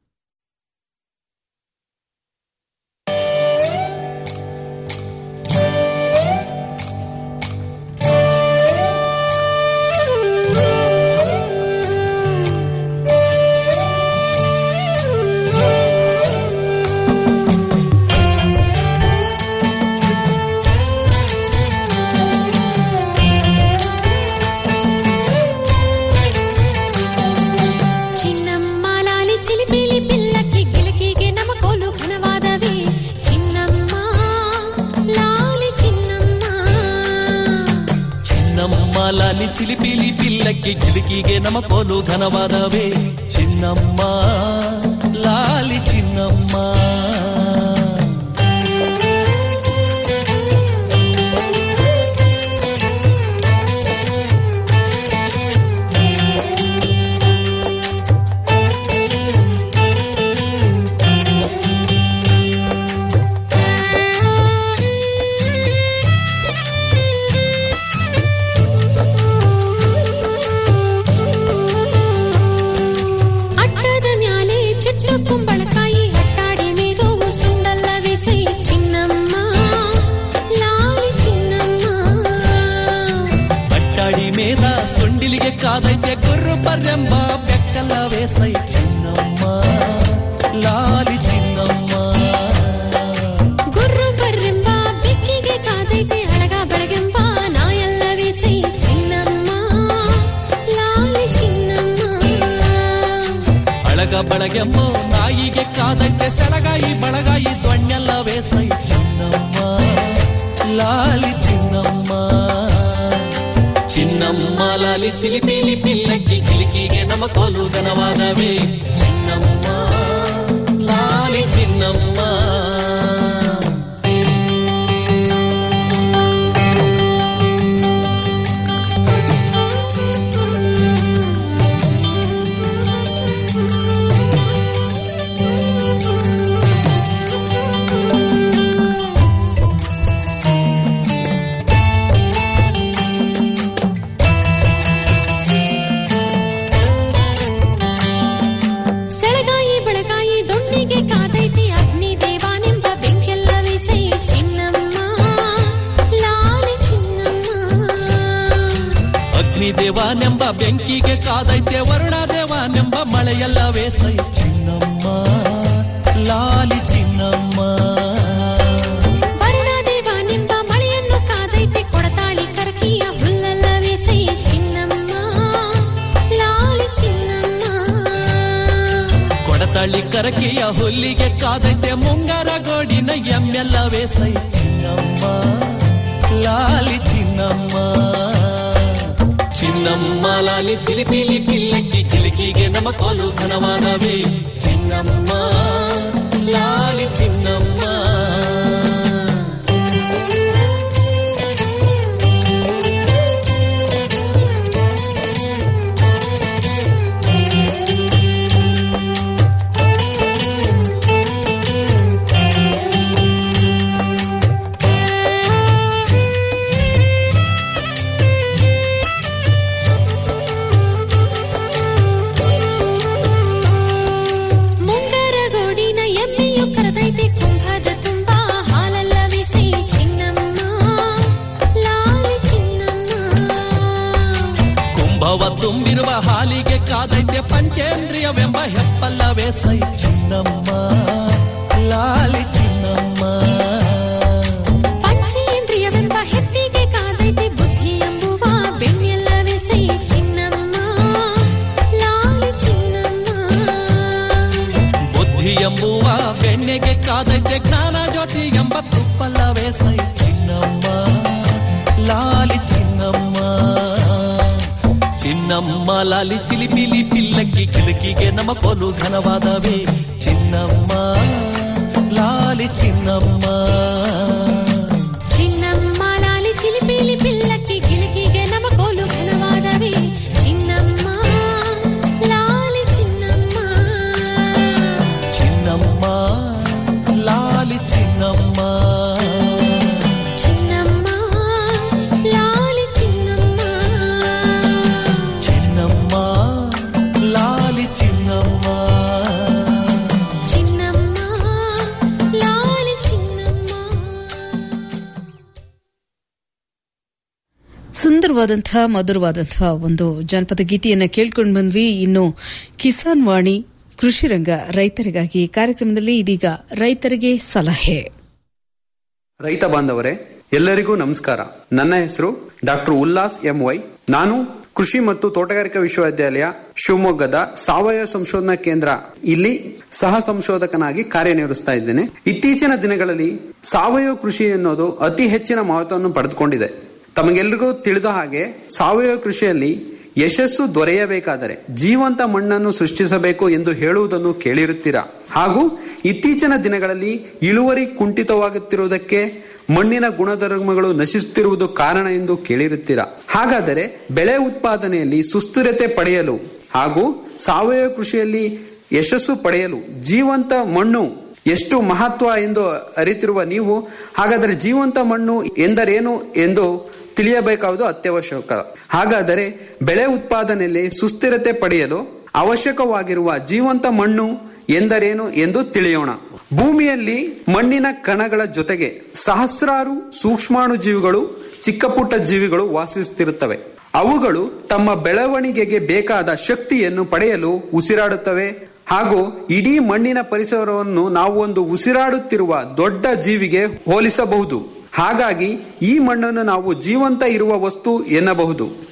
ಚಿನ್ನಮ್ಮ ಲಾಲಿ ಚಿಲಿಪಿಲಿ ಪಿಲ್ಲಕ್ಕೆ ಗಿಲಕಿಗೆ ನಮ ಕೋಲು ಘನವಾದವೇ ಚಿನ್ನಮ್ಮ ಲಾಲಿ ಚಿನ್ನಮ್ಮ ಚಿನ್ನಮ್ಮ ಲಾಲಿ ಚಿಲಿಪಿಲಿ ಪಿಲ್ಲಕ್ಕೆ ಕಿಟಕಿಗೆ ನಮ ಕೋಲು ಘನವಾದವೇ ಚಿನ್ನಮ್ಮ ಲಾಲಿ ಚಿನ್ನಮ್ಮ ಅಟ್ಟದ ಮ್ಯಾಲೆ ಚುಟ್ಟು ಕುಂಬಳಕಾಯಿ ಅಟ್ಟಾಡಿ ಮೇದೋವು ಸುಂಡಲ್ಲವೇ ಸೈ ಚಿನ್ನಮ್ಮ ಲಾಲಿ ಚಿನ್ನಮ್ಮ ಅಟ್ಟಾಡಿ ಮೇಲ ಸೊಂಡಿಲಿಗೆ ಕಾದೈತೆ ಗುರು ಬರ್ರೆಂಬ ಬೆಕ್ಕಲ್ಲವೇ ಸೈ ಚಿನ್ನಮ್ಮ ಲಾಲಿ ಚಿನ್ನಮ್ಮ ಗುರ್ರು ಬರ್ರೆಂಬ ಬೆಕ್ಕಿಗೆ ಕಾದೈತೆ ಅಳಗ ಬೆಳಗೆಂಬ ನಾಯಲ್ಲವೇ ಸೈ ಚಿನ್ನಮ್ಮ ಲಾಲಿ ಚಿನ್ನಮ್ಮ ಅಳಗ ಬೆಳಗೆಂಬೋ ನಾಯಿಗೆ ಕಾದೈತೆ ಸೆಳಗಾಯಿ ಬಳಗಾಯಿ ದೊಣ್ಣೆಲ್ಲವೇ ಸೈ ಚಿನ್ನಮ್ಮ ಲಾಲಿ ಚಿನ್ನಮ್ಮ ಚಿನ್ನಮ್ಮ ಲಾಲಿ ಚಿಲಿಪಿಲಿ ಪಿಲ್ಲಕ್ಕಿ ಕಿಲಿಕಿಗೆ ನಮ ಕೋಲು ಘನವಾದವೇ ಚಿನ್ನಮ್ಮ ಲಾಲಿ ಚಿನ್ನಮ್ಮ ಸೆಳಗಾಯಿ ಬೆಳಗಾಯಿ ದೊಣ್ಣಿಗೆ ಕಾದೈತಿ ಅಗ್ನಿ ದೇವಾನೆಂಬ ಬೆಂಕೆಲ್ಲವೇ ಸೈ ಚಿನ್ನಮ್ಮ ಲಾಲಿ ಚಿನ್ನಮ್ಮ ಅಗ್ನಿದೇವನೆಂಬ ಬೆಂಕಿಗೆ ಕಾದೈತೆ ವರುಣದೇವನೆಂಬ ಮಳೆಯಲ್ಲವೇ ಸೈ ಚಿನ್ನಮ್ಮ ಲಾಲಿ ಚಿನ್ನಮ್ಮ ವರುಣದೇವನೆಂಬ ಮಳೆಯನ್ನು ಕಾದೈತೆ ಕೊಡತಾಳಿ ಕರಕಿಯ ಹುಲ್ಲಲ್ಲವೇ ಸೈ ಚಿನ್ನಮ್ಮ ಲಾಲಿ ಚಿನ್ನಮ್ಮ ಕೊಡತಳ್ಳಿ ಕರಕಿಯ ಹುಲ್ಲಿಗೆ ಕಾದೈತೆ ಮುಂಗಾರ ಗೋಡಿನ ಎಮ್ಮೆಲ್ಲವೇ ಸೈ ಚಿನ್ನಮ್ಮ ಲಾಲಿ ಚಿನ್ನಮ್ಮ ಚಿನ್ನಮ್ಮ ಲಾಲಿ ಚಿಲಿಪಿಲಿ ಪಿಲ್ಲಕ್ಕಿ ಕಿಲಿಕಿಗೆ ನಮ ಕೋಲು ಘನವಾದವೇ ಚಿನ್ನಮ್ಮ ಲಾಲಿ ಚಿನ್ನಮ್ಮ ಮುಂಗಾರ ಗೋಡಿನ ಎಮ್ಮೆಯು ಕರೆದೈತೆ ಕುಂಭದ ತುಂಬಾ ಹಾಲಲ್ಲವೇ ಸೈ ಚಿನ್ನಮ್ಮ ಲಾಲಿ ಚಿನ್ನಮ್ಮ ಕುಂಭವ ತುಂಬಿರುವ ಹಾಲಿಗೆ ಕಾದೈತೆ ಪಂಚೇಂದ್ರಿಯವೆಂಬ ಹೆಪ್ಪಲ್ಲವೇ ಸೈ ಚಿನ್ನಮ್ಮ ಲಾಲಿ ಚಿನ್ನಮ್ಮ ಪಂಚೇಂದ್ರಿಯವೆಂಬ ಹೆಪ್ಪಿಗೆ ಕಾದೈತೆ ಬುದ್ಧಿ ಎಂಬುವ ಬೆಣ್ಣೆಲ್ಲವೇ ಸೈ ಚಿನ್ನಮ್ಮ ಲಾಲಿ ಚಿನ್ನಮ್ಮ ಬುದ್ಧಿ ಎಂಬುವ ಬೆಣ್ಣೆಗೆ ಕಾದೈತೆ ಜ್ಞಾನ ಜ್ಯೋತಿ ಎಂಬ ತುಪ್ಪಲ್ಲವೇ ಸೈ ಚಿನ್ನಮ್ಮ ಲಾಲಿ ಚಿನ್ನಮ್ಮ ಚಿನ್ನಮ್ಮ ಲಾಲಿ ಚಿಲಿಪಿಲಿ ಪಿಲ್ಲಕ್ಕಿ ಕಿಲಕಿಗೆ ನಮ ಕೊಲು ಘನವಾದವೇ ಚಿನ್ನಮ್ಮ ಲಾಲಿ ಚಿನ್ನಮ್ಮ ಚಿನ್ನಮ್ಮ ಲಾಲಿ ಚಿಲಿಪಿಲಿ ಪಿಲ್ಲಕ್ಕಿ ಗಿಲಕಿಗೆ ನಮ ಕೋಲು ಘನವಾದವೇ ಚಿನ್ನಮ್ಮ ಲಾಲಿ ಚಿನ್ನಮ್ಮ ಚಿನ್ನಮ್ಮ ಲಾಲಿ ಚಿನ್ನಮ್ಮ ಚಿನ್ನಮ್ಮ ಲಾಲಿ ಚಿನ್ನಮ್ಮ ಚಿನ್ನಮ್ಮ ಲಾಲಿ ಚಿನ್ನಮ್ಮ ಚಿನ್ನಮ್ಮ ಲಾಲಿ ಚಿನ್ನಮ್ಮ ಸುಂದರವಾದಂತಹ ಮಧುರವಾದಂತಹ ಒಂದು ಜಾನಪದ ಗೀತೆಯನ್ನ ಕೇಳ್ಕೊಂಡು ಬಂದ್ವಿ ಇನ್ನು ಕಿಸಾನ್ ವಾಣಿ ಕೃಷಿ ರಂಗ ರೈತರಿಗಾಗಿ ಕಾರ್ಯಕ್ರಮದಲ್ಲಿ ಇದೀಗ ರೈತರಿಗೆ ಸಲಹೆ ರೈತ ಬಾಂಧವರೇ ಎಲ್ಲರಿಗೂ ನಮಸ್ಕಾರ ನನ್ನ ಹೆಸರು ಡಾಕ್ಟರ್ ಉಲ್ಲಾಸ್ ಎಂ ವೈ ನಾನು ಕೃಷಿ ಮತ್ತು ತೋಟಗಾರಿಕಾ ವಿಶ್ವವಿದ್ಯಾಲಯ ಶಿವಮೊಗ್ಗದ ಸಾವಯವ ಸಂಶೋಧನಾ ಕೇಂದ್ರ ಇಲ್ಲಿ ಸಹ ಸಂಶೋಧಕನಾಗಿ ಕಾರ್ಯನಿರ್ವಹಿಸ್ತಾ ಇದ್ದೇನೆ ಇತ್ತೀಚಿನ ದಿನಗಳಲ್ಲಿ ಸಾವಯವ ಕೃಷಿ ಎನ್ನುವುದು ಅತಿ ಹೆಚ್ಚಿನ ಮಹತ್ವವನ್ನು ಪಡೆದುಕೊಂಡಿದೆ ತಮಗೆಲ್ಲರಿಗೂ ತಿಳಿದ ಹಾಗೆ ಸಾವಯವ ಕೃಷಿಯಲ್ಲಿ ಯಶಸ್ಸು ದೊರೆಯಬೇಕಾದರೆ ಜೀವಂತ ಮಣ್ಣನ್ನು ಸೃಷ್ಟಿಸಬೇಕು ಎಂದು ಹೇಳುವುದನ್ನು ಕೇಳಿರುತ್ತೀರಾ ಹಾಗೂ ಇತ್ತೀಚಿನ ದಿನಗಳಲ್ಲಿ ಇಳುವರಿ ಕುಂಠಿತವಾಗುತ್ತಿರುವುದಕ್ಕೆ ಮಣ್ಣಿನ ಗುಣಧರ್ಮಗಳು ನಶಿಸುತ್ತಿರುವುದು ಕಾರಣ ಎಂದು ಕೇಳಿರುತ್ತೀರಾ ಹಾಗಾದರೆ ಬೆಳೆ ಉತ್ಪಾದನೆಯಲ್ಲಿ ಸುಸ್ಥಿರತೆ ಪಡೆಯಲು ಹಾಗೂ ಸಾವಯವ ಕೃಷಿಯಲ್ಲಿ ಯಶಸ್ಸು ಪಡೆಯಲು ಜೀವಂತ ಮಣ್ಣು ಎಷ್ಟು ಮಹತ್ವ ಎಂದು ಅರಿತಿರುವ ನೀವು ಹಾಗಾದರೆ ಜೀವಂತ ಮಣ್ಣು ಎಂದರೇನು ಎಂದು ತಿಳಿಯಬೇಕಾವುದು ಅತ್ಯವಶ್ಯಕ ಹಾಗಾದರೆ ಬೆಳೆ ಉತ್ಪಾದನೆಯಲ್ಲಿ ಸುಸ್ಥಿರತೆ ಪಡೆಯಲು ಅವಶ್ಯಕವಾಗಿರುವ ಜೀವಂತ ಮಣ್ಣು ಎಂದರೇನು ಎಂದು ತಿಳಿಯೋಣ ಭೂಮಿಯಲ್ಲಿ ಮಣ್ಣಿನ ಕಣಗಳ ಜೊತೆಗೆ ಸಹಸ್ರಾರು ಸೂಕ್ಷ್ಮಾಣು ಜೀವಿಗಳು ಚಿಕ್ಕ ಪುಟ್ಟ ಜೀವಿಗಳು ವಾಸಿಸುತ್ತಿರುತ್ತವೆ ಅವುಗಳು ತಮ್ಮ ಬೆಳವಣಿಗೆಗೆ ಬೇಕಾದ ಶಕ್ತಿಯನ್ನು ಪಡೆಯಲು ಉಸಿರಾಡುತ್ತವೆ ಹಾಗೂ ಇಡೀ ಮಣ್ಣಿನ ಪರಿಸರವನ್ನು ನಾವು ಒಂದು ಉಸಿರಾಡುತ್ತಿರುವ ದೊಡ್ಡ ಜೀವಿಗೆ ಹೋಲಿಸಬಹುದು ಹಾಗಾಗಿ ಈ ಮಣ್ಣನ್ನು ನಾವು ಜೀವಂತ ಇರುವ ವಸ್ತು ಎನ್ನಬಹುದು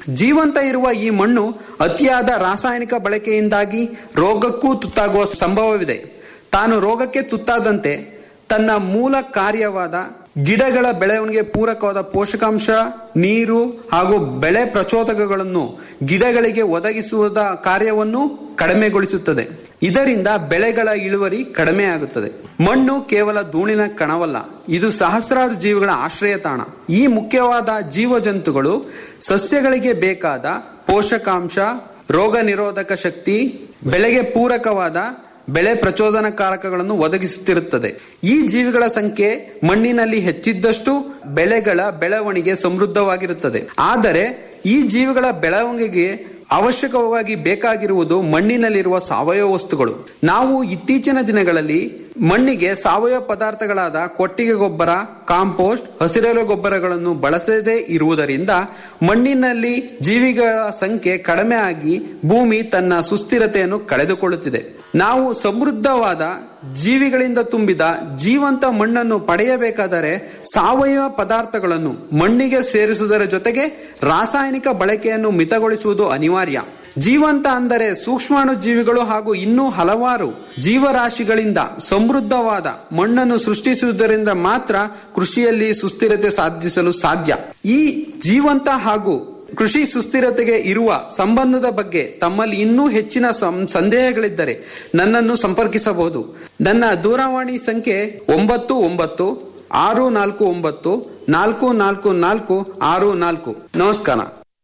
ಜೀವಂತ ಇರುವ ಈ ಮಣ್ಣು ಅತಿಯಾದ ರಾಸಾಯನಿಕ ಬಳಕೆಯಿಂದಾಗಿ ರೋಗಕ್ಕೂ ತುತ್ತಾಗುವ ಸಂಭವವಿದೆ ತಾನು ರೋಗಕ್ಕೆ ತುತ್ತಾದಂತೆ ತನ್ನ ಮೂಲ ಕಾರ್ಯವಾದ ಗಿಡಗಳ ಬೆಳವಣಿಗೆ ಪೂರಕವಾದ ಪೋಷಕಾಂಶ ನೀರು ಹಾಗೂ ಬೆಳೆ ಪ್ರಚೋದಕಗಳನ್ನು ಗಿಡಗಳಿಗೆ ಒದಗಿಸುವುದ ಕಾರ್ಯವನ್ನು ಕಡಿಮೆಗೊಳಿಸುತ್ತದೆ ಇದರಿಂದ ಬೆಳೆಗಳ ಇಳುವರಿ ಕಡಿಮೆಯಾಗುತ್ತದೆ ಮಣ್ಣು ಕೇವಲ ಧೂಳಿನ ಕಣವಲ್ಲ ಇದು ಸಹಸ್ರಾರು ಜೀವಿಗಳ ಆಶ್ರಯ ತಾಣ ಈ ಮುಖ್ಯವಾದ ಜೀವಜಂತುಗಳು ಸಸ್ಯಗಳಿಗೆ ಬೇಕಾದ ಪೋಷಕಾಂಶ ರೋಗ ನಿರೋಧಕ ಶಕ್ತಿ ಬೆಳೆಗೆ ಪೂರಕವಾದ ಬೆಳೆ ಪ್ರಚೋದನಕಾರಕಗಳನ್ನು ಒದಗಿಸುತ್ತಿರುತ್ತದೆ ಈ ಜೀವಿಗಳ ಸಂಖ್ಯೆ ಮಣ್ಣಿನಲ್ಲಿ ಹೆಚ್ಚಿದ್ದಷ್ಟು ಬೆಳೆಗಳ ಬೆಳವಣಿಗೆ ಸಮೃದ್ಧವಾಗಿರುತ್ತದೆ ಆದರೆ ಈ ಜೀವಿಗಳ ಬೆಳವಣಿಗೆಗೆ ಅವಶ್ಯಕವಾಗಿ ಬೇಕಾಗಿರುವುದು ಮಣ್ಣಿನಲ್ಲಿರುವ ಸಾವಯವ ವಸ್ತುಗಳು ನಾವು ಇತ್ತೀಚಿನ ದಿನಗಳಲ್ಲಿ ಮಣ್ಣಿಗೆ ಸಾವಯವ ಪದಾರ್ಥಗಳಾದ ಕೊಟ್ಟಿಗೆ ಗೊಬ್ಬರ ಕಾಂಪೋಸ್ಟ್ ಹಸಿರೆಲೆ ಗೊಬ್ಬರಗಳನ್ನು ಬಳಸದೇ ಇರುವುದರಿಂದ ಮಣ್ಣಿನಲ್ಲಿ ಜೀವಿಗಳ ಸಂಖ್ಯೆ ಕಡಿಮೆ ಆಗಿ ಭೂಮಿ ತನ್ನ ಸುಸ್ಥಿರತೆಯನ್ನು ಕಳೆದುಕೊಳ್ಳುತ್ತಿದೆ ನಾವು ಸಮೃದ್ಧವಾದ ಜೀವಿಗಳಿಂದ ತುಂಬಿದ ಜೀವಂತ ಮಣ್ಣನ್ನು ಪಡೆಯಬೇಕಾದರೆ ಸಾವಯವ ಪದಾರ್ಥಗಳನ್ನು ಮಣ್ಣಿಗೆ ಸೇರಿಸುವುದರ ಜೊತೆಗೆ ರಾಸಾಯನಿಕ ಬಳಕೆಯನ್ನು ಮಿತಗೊಳಿಸುವುದು ಅನಿವಾರ್ಯ ಜೀವಂತ ಅಂದರೆ ಸೂಕ್ಷ್ಮಾಣು ಜೀವಿಗಳು ಹಾಗೂ ಇನ್ನೂ ಹಲವಾರು ಜೀವರಾಶಿಗಳಿಂದ ಸಮೃದ್ಧವಾದ ಮಣ್ಣನ್ನು ಸೃಷ್ಟಿಸುವುದರಿಂದ ಮಾತ್ರ ಕೃಷಿಯಲ್ಲಿ ಸುಸ್ಥಿರತೆ ಸಾಧಿಸಲು ಸಾಧ್ಯ ಈ ಜೀವಂತ ಹಾಗೂ ಕೃಷಿ ಸುಸ್ಥಿರತೆಗೆ ಇರುವ ಸಂಬಂಧದ ಬಗ್ಗೆ ತಮ್ಮಲ್ಲಿ ಇನ್ನೂ ಹೆಚ್ಚಿನ ಸಂದೇಹಗಳಿದ್ದರೆ ನನ್ನನ್ನು ಸಂಪರ್ಕಿಸಬಹುದು ನನ್ನ ದೂರವಾಣಿ ಸಂಖ್ಯೆ ಒಂಬತ್ತು ಒಂಬತ್ತು ಆರು ನಾಲ್ಕು ಒಂಬತ್ತು ನಾಲ್ಕು ನಾಲ್ಕು ನಾಲ್ಕು ಆರು ನಾಲ್ಕು ನಮಸ್ಕಾರ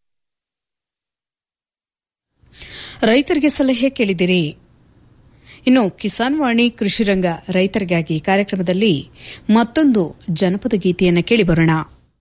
ರೈತರಿಗೆ ಸಲಹೆ ಕೇಳಿದಿರಿ ಇನ್ನು ಕಿಸಾನ್ ವಾಣಿ ಕೃಷಿ ರಂಗ ರೈತರಿಗಾಗಿ ಕಾರ್ಯಕ್ರಮದಲ್ಲಿ ಮತ್ತೊಂದು ಜನಪದ ಗೀತೆಯನ್ನು ಕೇಳಿಬರೋಣ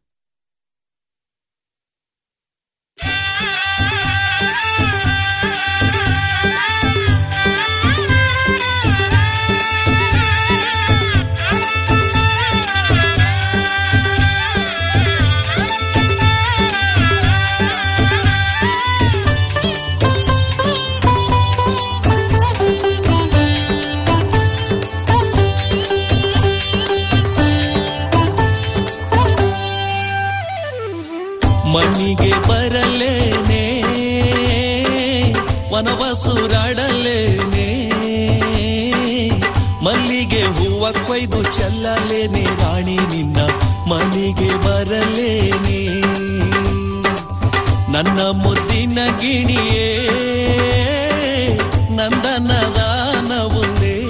ಮಣ್ಣಿಗೆ ಬರಲೇನೆ ವನವಸುರಾಡಲೇನೆ ಮಲ್ಲಿಗೆ ಹೂವ ಕೊಯ್ದು ಚೆಲ್ಲಲೇನೆ ರಾಣಿ ನಿನ್ನ ಮನೆಗೆ ಬರಲೇನೆ ನನ್ನ ಮುದ್ದಿನ ಗಿಣಿಯೇ ನಂದನದಾನವುಲೇ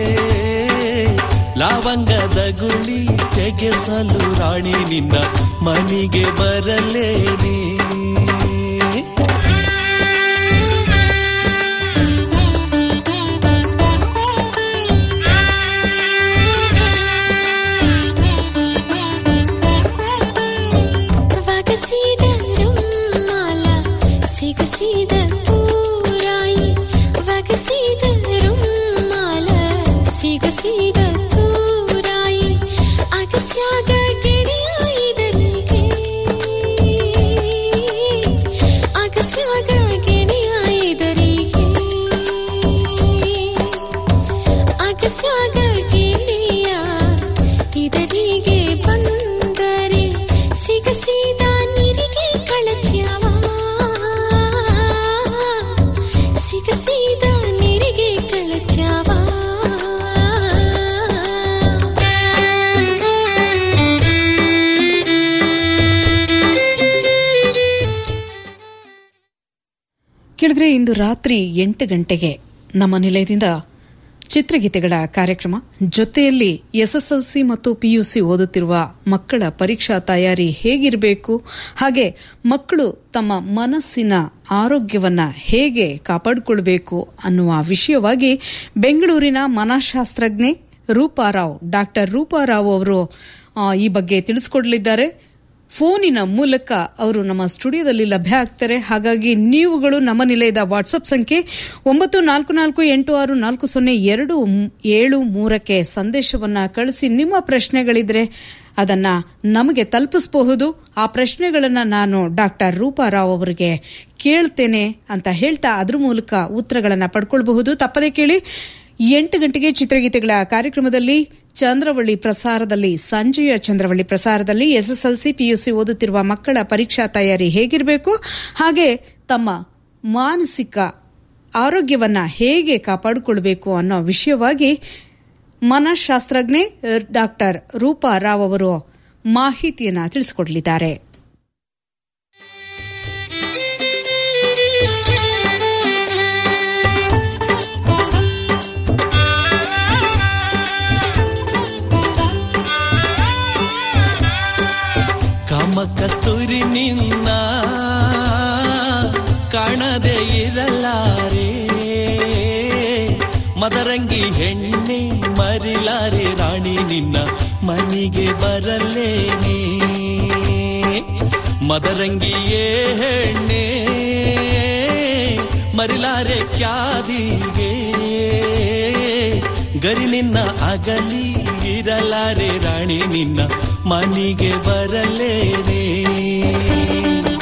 ಲಾವಂಗದ ಗುಳಿ ತೆಗೆಸಲು ರಾಣಿ ನಿನ್ನ ಮನೆಗೆ ಬರಲೇನೆ ವಗಸಿದ ರುಮಾಲ ಸಿಗಸಿದ ತೂರಾಯಿ ವಗಸಿದ ರುಮಾಲ ಸಿಗಸಿದ ತೂರಾಯಿ ಅಗಸ್ಯಾಗ ಗೆಳೆಯಾಯಿದರಿಗೆ ಅಗಸ್ಯಾಗ ಗೆಳೆಯಾಯಿದರಿಗೆ ಅಗಸ್ಯಾಗ ಗೆಳೆಯ ಇದರಿಗೆ ಬಂದರೆ ಸಿಗಸಿದ ನೀರಿಗೆ ಕಳಚ್ಯವ ಸಿಗಸಿದ ನೀರಿಗೆ ಕಳಚ್ಯವ ಕೇಳಿದ್ರೆ ಇಂದು ರಾತ್ರಿ ಎಂಟು ಗಂಟೆಗೆ ನಮ್ಮ ನಿಲಯದಿಂದ ಚಿತ್ರಗೀತೆಗಳ ಕಾರ್ಯಕ್ರಮ ಜೊತೆಯಲ್ಲಿ ಎಸ್ಎಸ್ಎಲ್ಸಿ ಮತ್ತು ಪಿಯುಸಿ ಓದುತ್ತಿರುವ ಮಕ್ಕಳ ಪರೀಕ್ಷಾ ತಯಾರಿ ಹೇಗಿರಬೇಕು ಹಾಗೆ ಮಕ್ಕಳು ತಮ್ಮ ಮನಸ್ಸಿನ ಆರೋಗ್ಯವನ್ನ ಹೇಗೆ ಕಾಪಾಡಿಕೊಳ್ಬೇಕು ಅನ್ನುವ ವಿಷಯವಾಗಿ ಬೆಂಗಳೂರಿನ ಮನಃಶಾಸ್ತ್ರಜ್ಞೆ ರೂಪಾರಾವ್ ಡಾಕ್ಟರ್ ರೂಪಾರಾವ್ ಅವರು ಆ, ಈ ಬಗ್ಗೆ ತಿಳಿಸ್ಕೊಡ್ಲಿದ್ದಾರೆ ಫೋನಿನ ಮೂಲಕ ಅವರು ನಮ್ಮ ಸ್ಟುಡಿಯೋದಲ್ಲಿ ಲಭ್ಯ ಆಗ್ತಾರೆ ಹಾಗಾಗಿ ನೀವುಗಳು ನಮ್ಮ ನಿಲಯದ ವಾಟ್ಸಪ್ ಸಂಖ್ಯೆ ಒಂಬತ್ತು ನಾಲ್ಕು ನಾಲ್ಕು ಎಂಟು ಆರು ನಾಲ್ಕು ಸೊನ್ನೆ ಎರಡು ಮ್- ಏಳು ಮೂರಕ್ಕೆ ಸಂದೇಶವನ್ನ ಕಳಿಸಿ ನಿಮ್ಮ ಪ್ರಶ್ನೆಗಳಿದ್ರೆ ಅದನ್ನ ನಮಗೆ ತಲುಪಿಸಬಹುದು ಆ ಪ್ರಶ್ನೆಗಳನ್ನ ನಾನು ಡಾಕ್ಟರ್ ರೂಪಾರಾವ್ ಅವರಿಗೆ ಕೇಳ್ತೇನೆ ಅಂತ ಹೇಳ್ತಾ ಅದ್ರ ಮೂಲಕ ಉತ್ತರಗಳನ್ನ ಪಡ್ಕೊಳ್ಬಹುದು ತಪ್ಪದೆ ಕೇಳಿ ಎಂಟು ಗಂಟೆಗೆ ಚಿತ್ರಗೀತೆಗಳ ಕಾರ್ಯಕ್ರಮದಲ್ಲಿ ಚಂದ್ರವಳ್ಳಿ ಪ್ರಸಾರದಲ್ಲಿ ಸಂಜೆಯ ಚಂದ್ರವಳ್ಳಿ ಪ್ರಸಾರದಲ್ಲಿ ಎಸ್ಎಸ್ಎಲ್ಸಿ ಪಿಯುಸಿ ಓದುತ್ತಿರುವ ಮಕ್ಕಳ ಪರೀಕ್ಷಾ ತಯಾರಿ ಹೇಗಿರಬೇಕು ಹಾಗೆ ತಮ್ಮ ಮಾನಸಿಕ ಆರೋಗ್ಯವನ್ನ ಹೇಗೆ ಕಾಪಾಡಿಕೊಳ್ಬೇಕು ಅನ್ನೋ ವಿಷಯವಾಗಿ ಮನಃಶಾಸ್ತ್ರಜ್ಞೆ ಡಾಕ್ಟರ್ ರೂಪಾ ರಾವ್ ಅವರು ಮಾಹಿತಿಯನ್ನ ತಿಳಿಸಿಕೊಡಲಿದ್ದಾರೆ ಕಾಮ ಕಸ್ತೂರಿ ನಿನ್ನ ಕಾಣದೆ ಇರಲಾರೆ ಮದರಂಗಿ ಹೆಣ್ಣೆ ಮರಿಲಾರೆ ರಾಣಿ ನಿನ್ನ ಮನೆಗೆ ಬರಲೇನೆ ಮದರಂಗಿಯೇ ಹೆಣ್ಣೆ ಮರಿಲಾರೆ ಕ್ಯಾದಿಗೆ ಗರಿ ನಿನ್ನ ಅಗಲಿ ಇರಲಾರೆ ರಾಣಿ ನಿನ್ನ ಮನಿಗೆ ಬರಲೇನೆ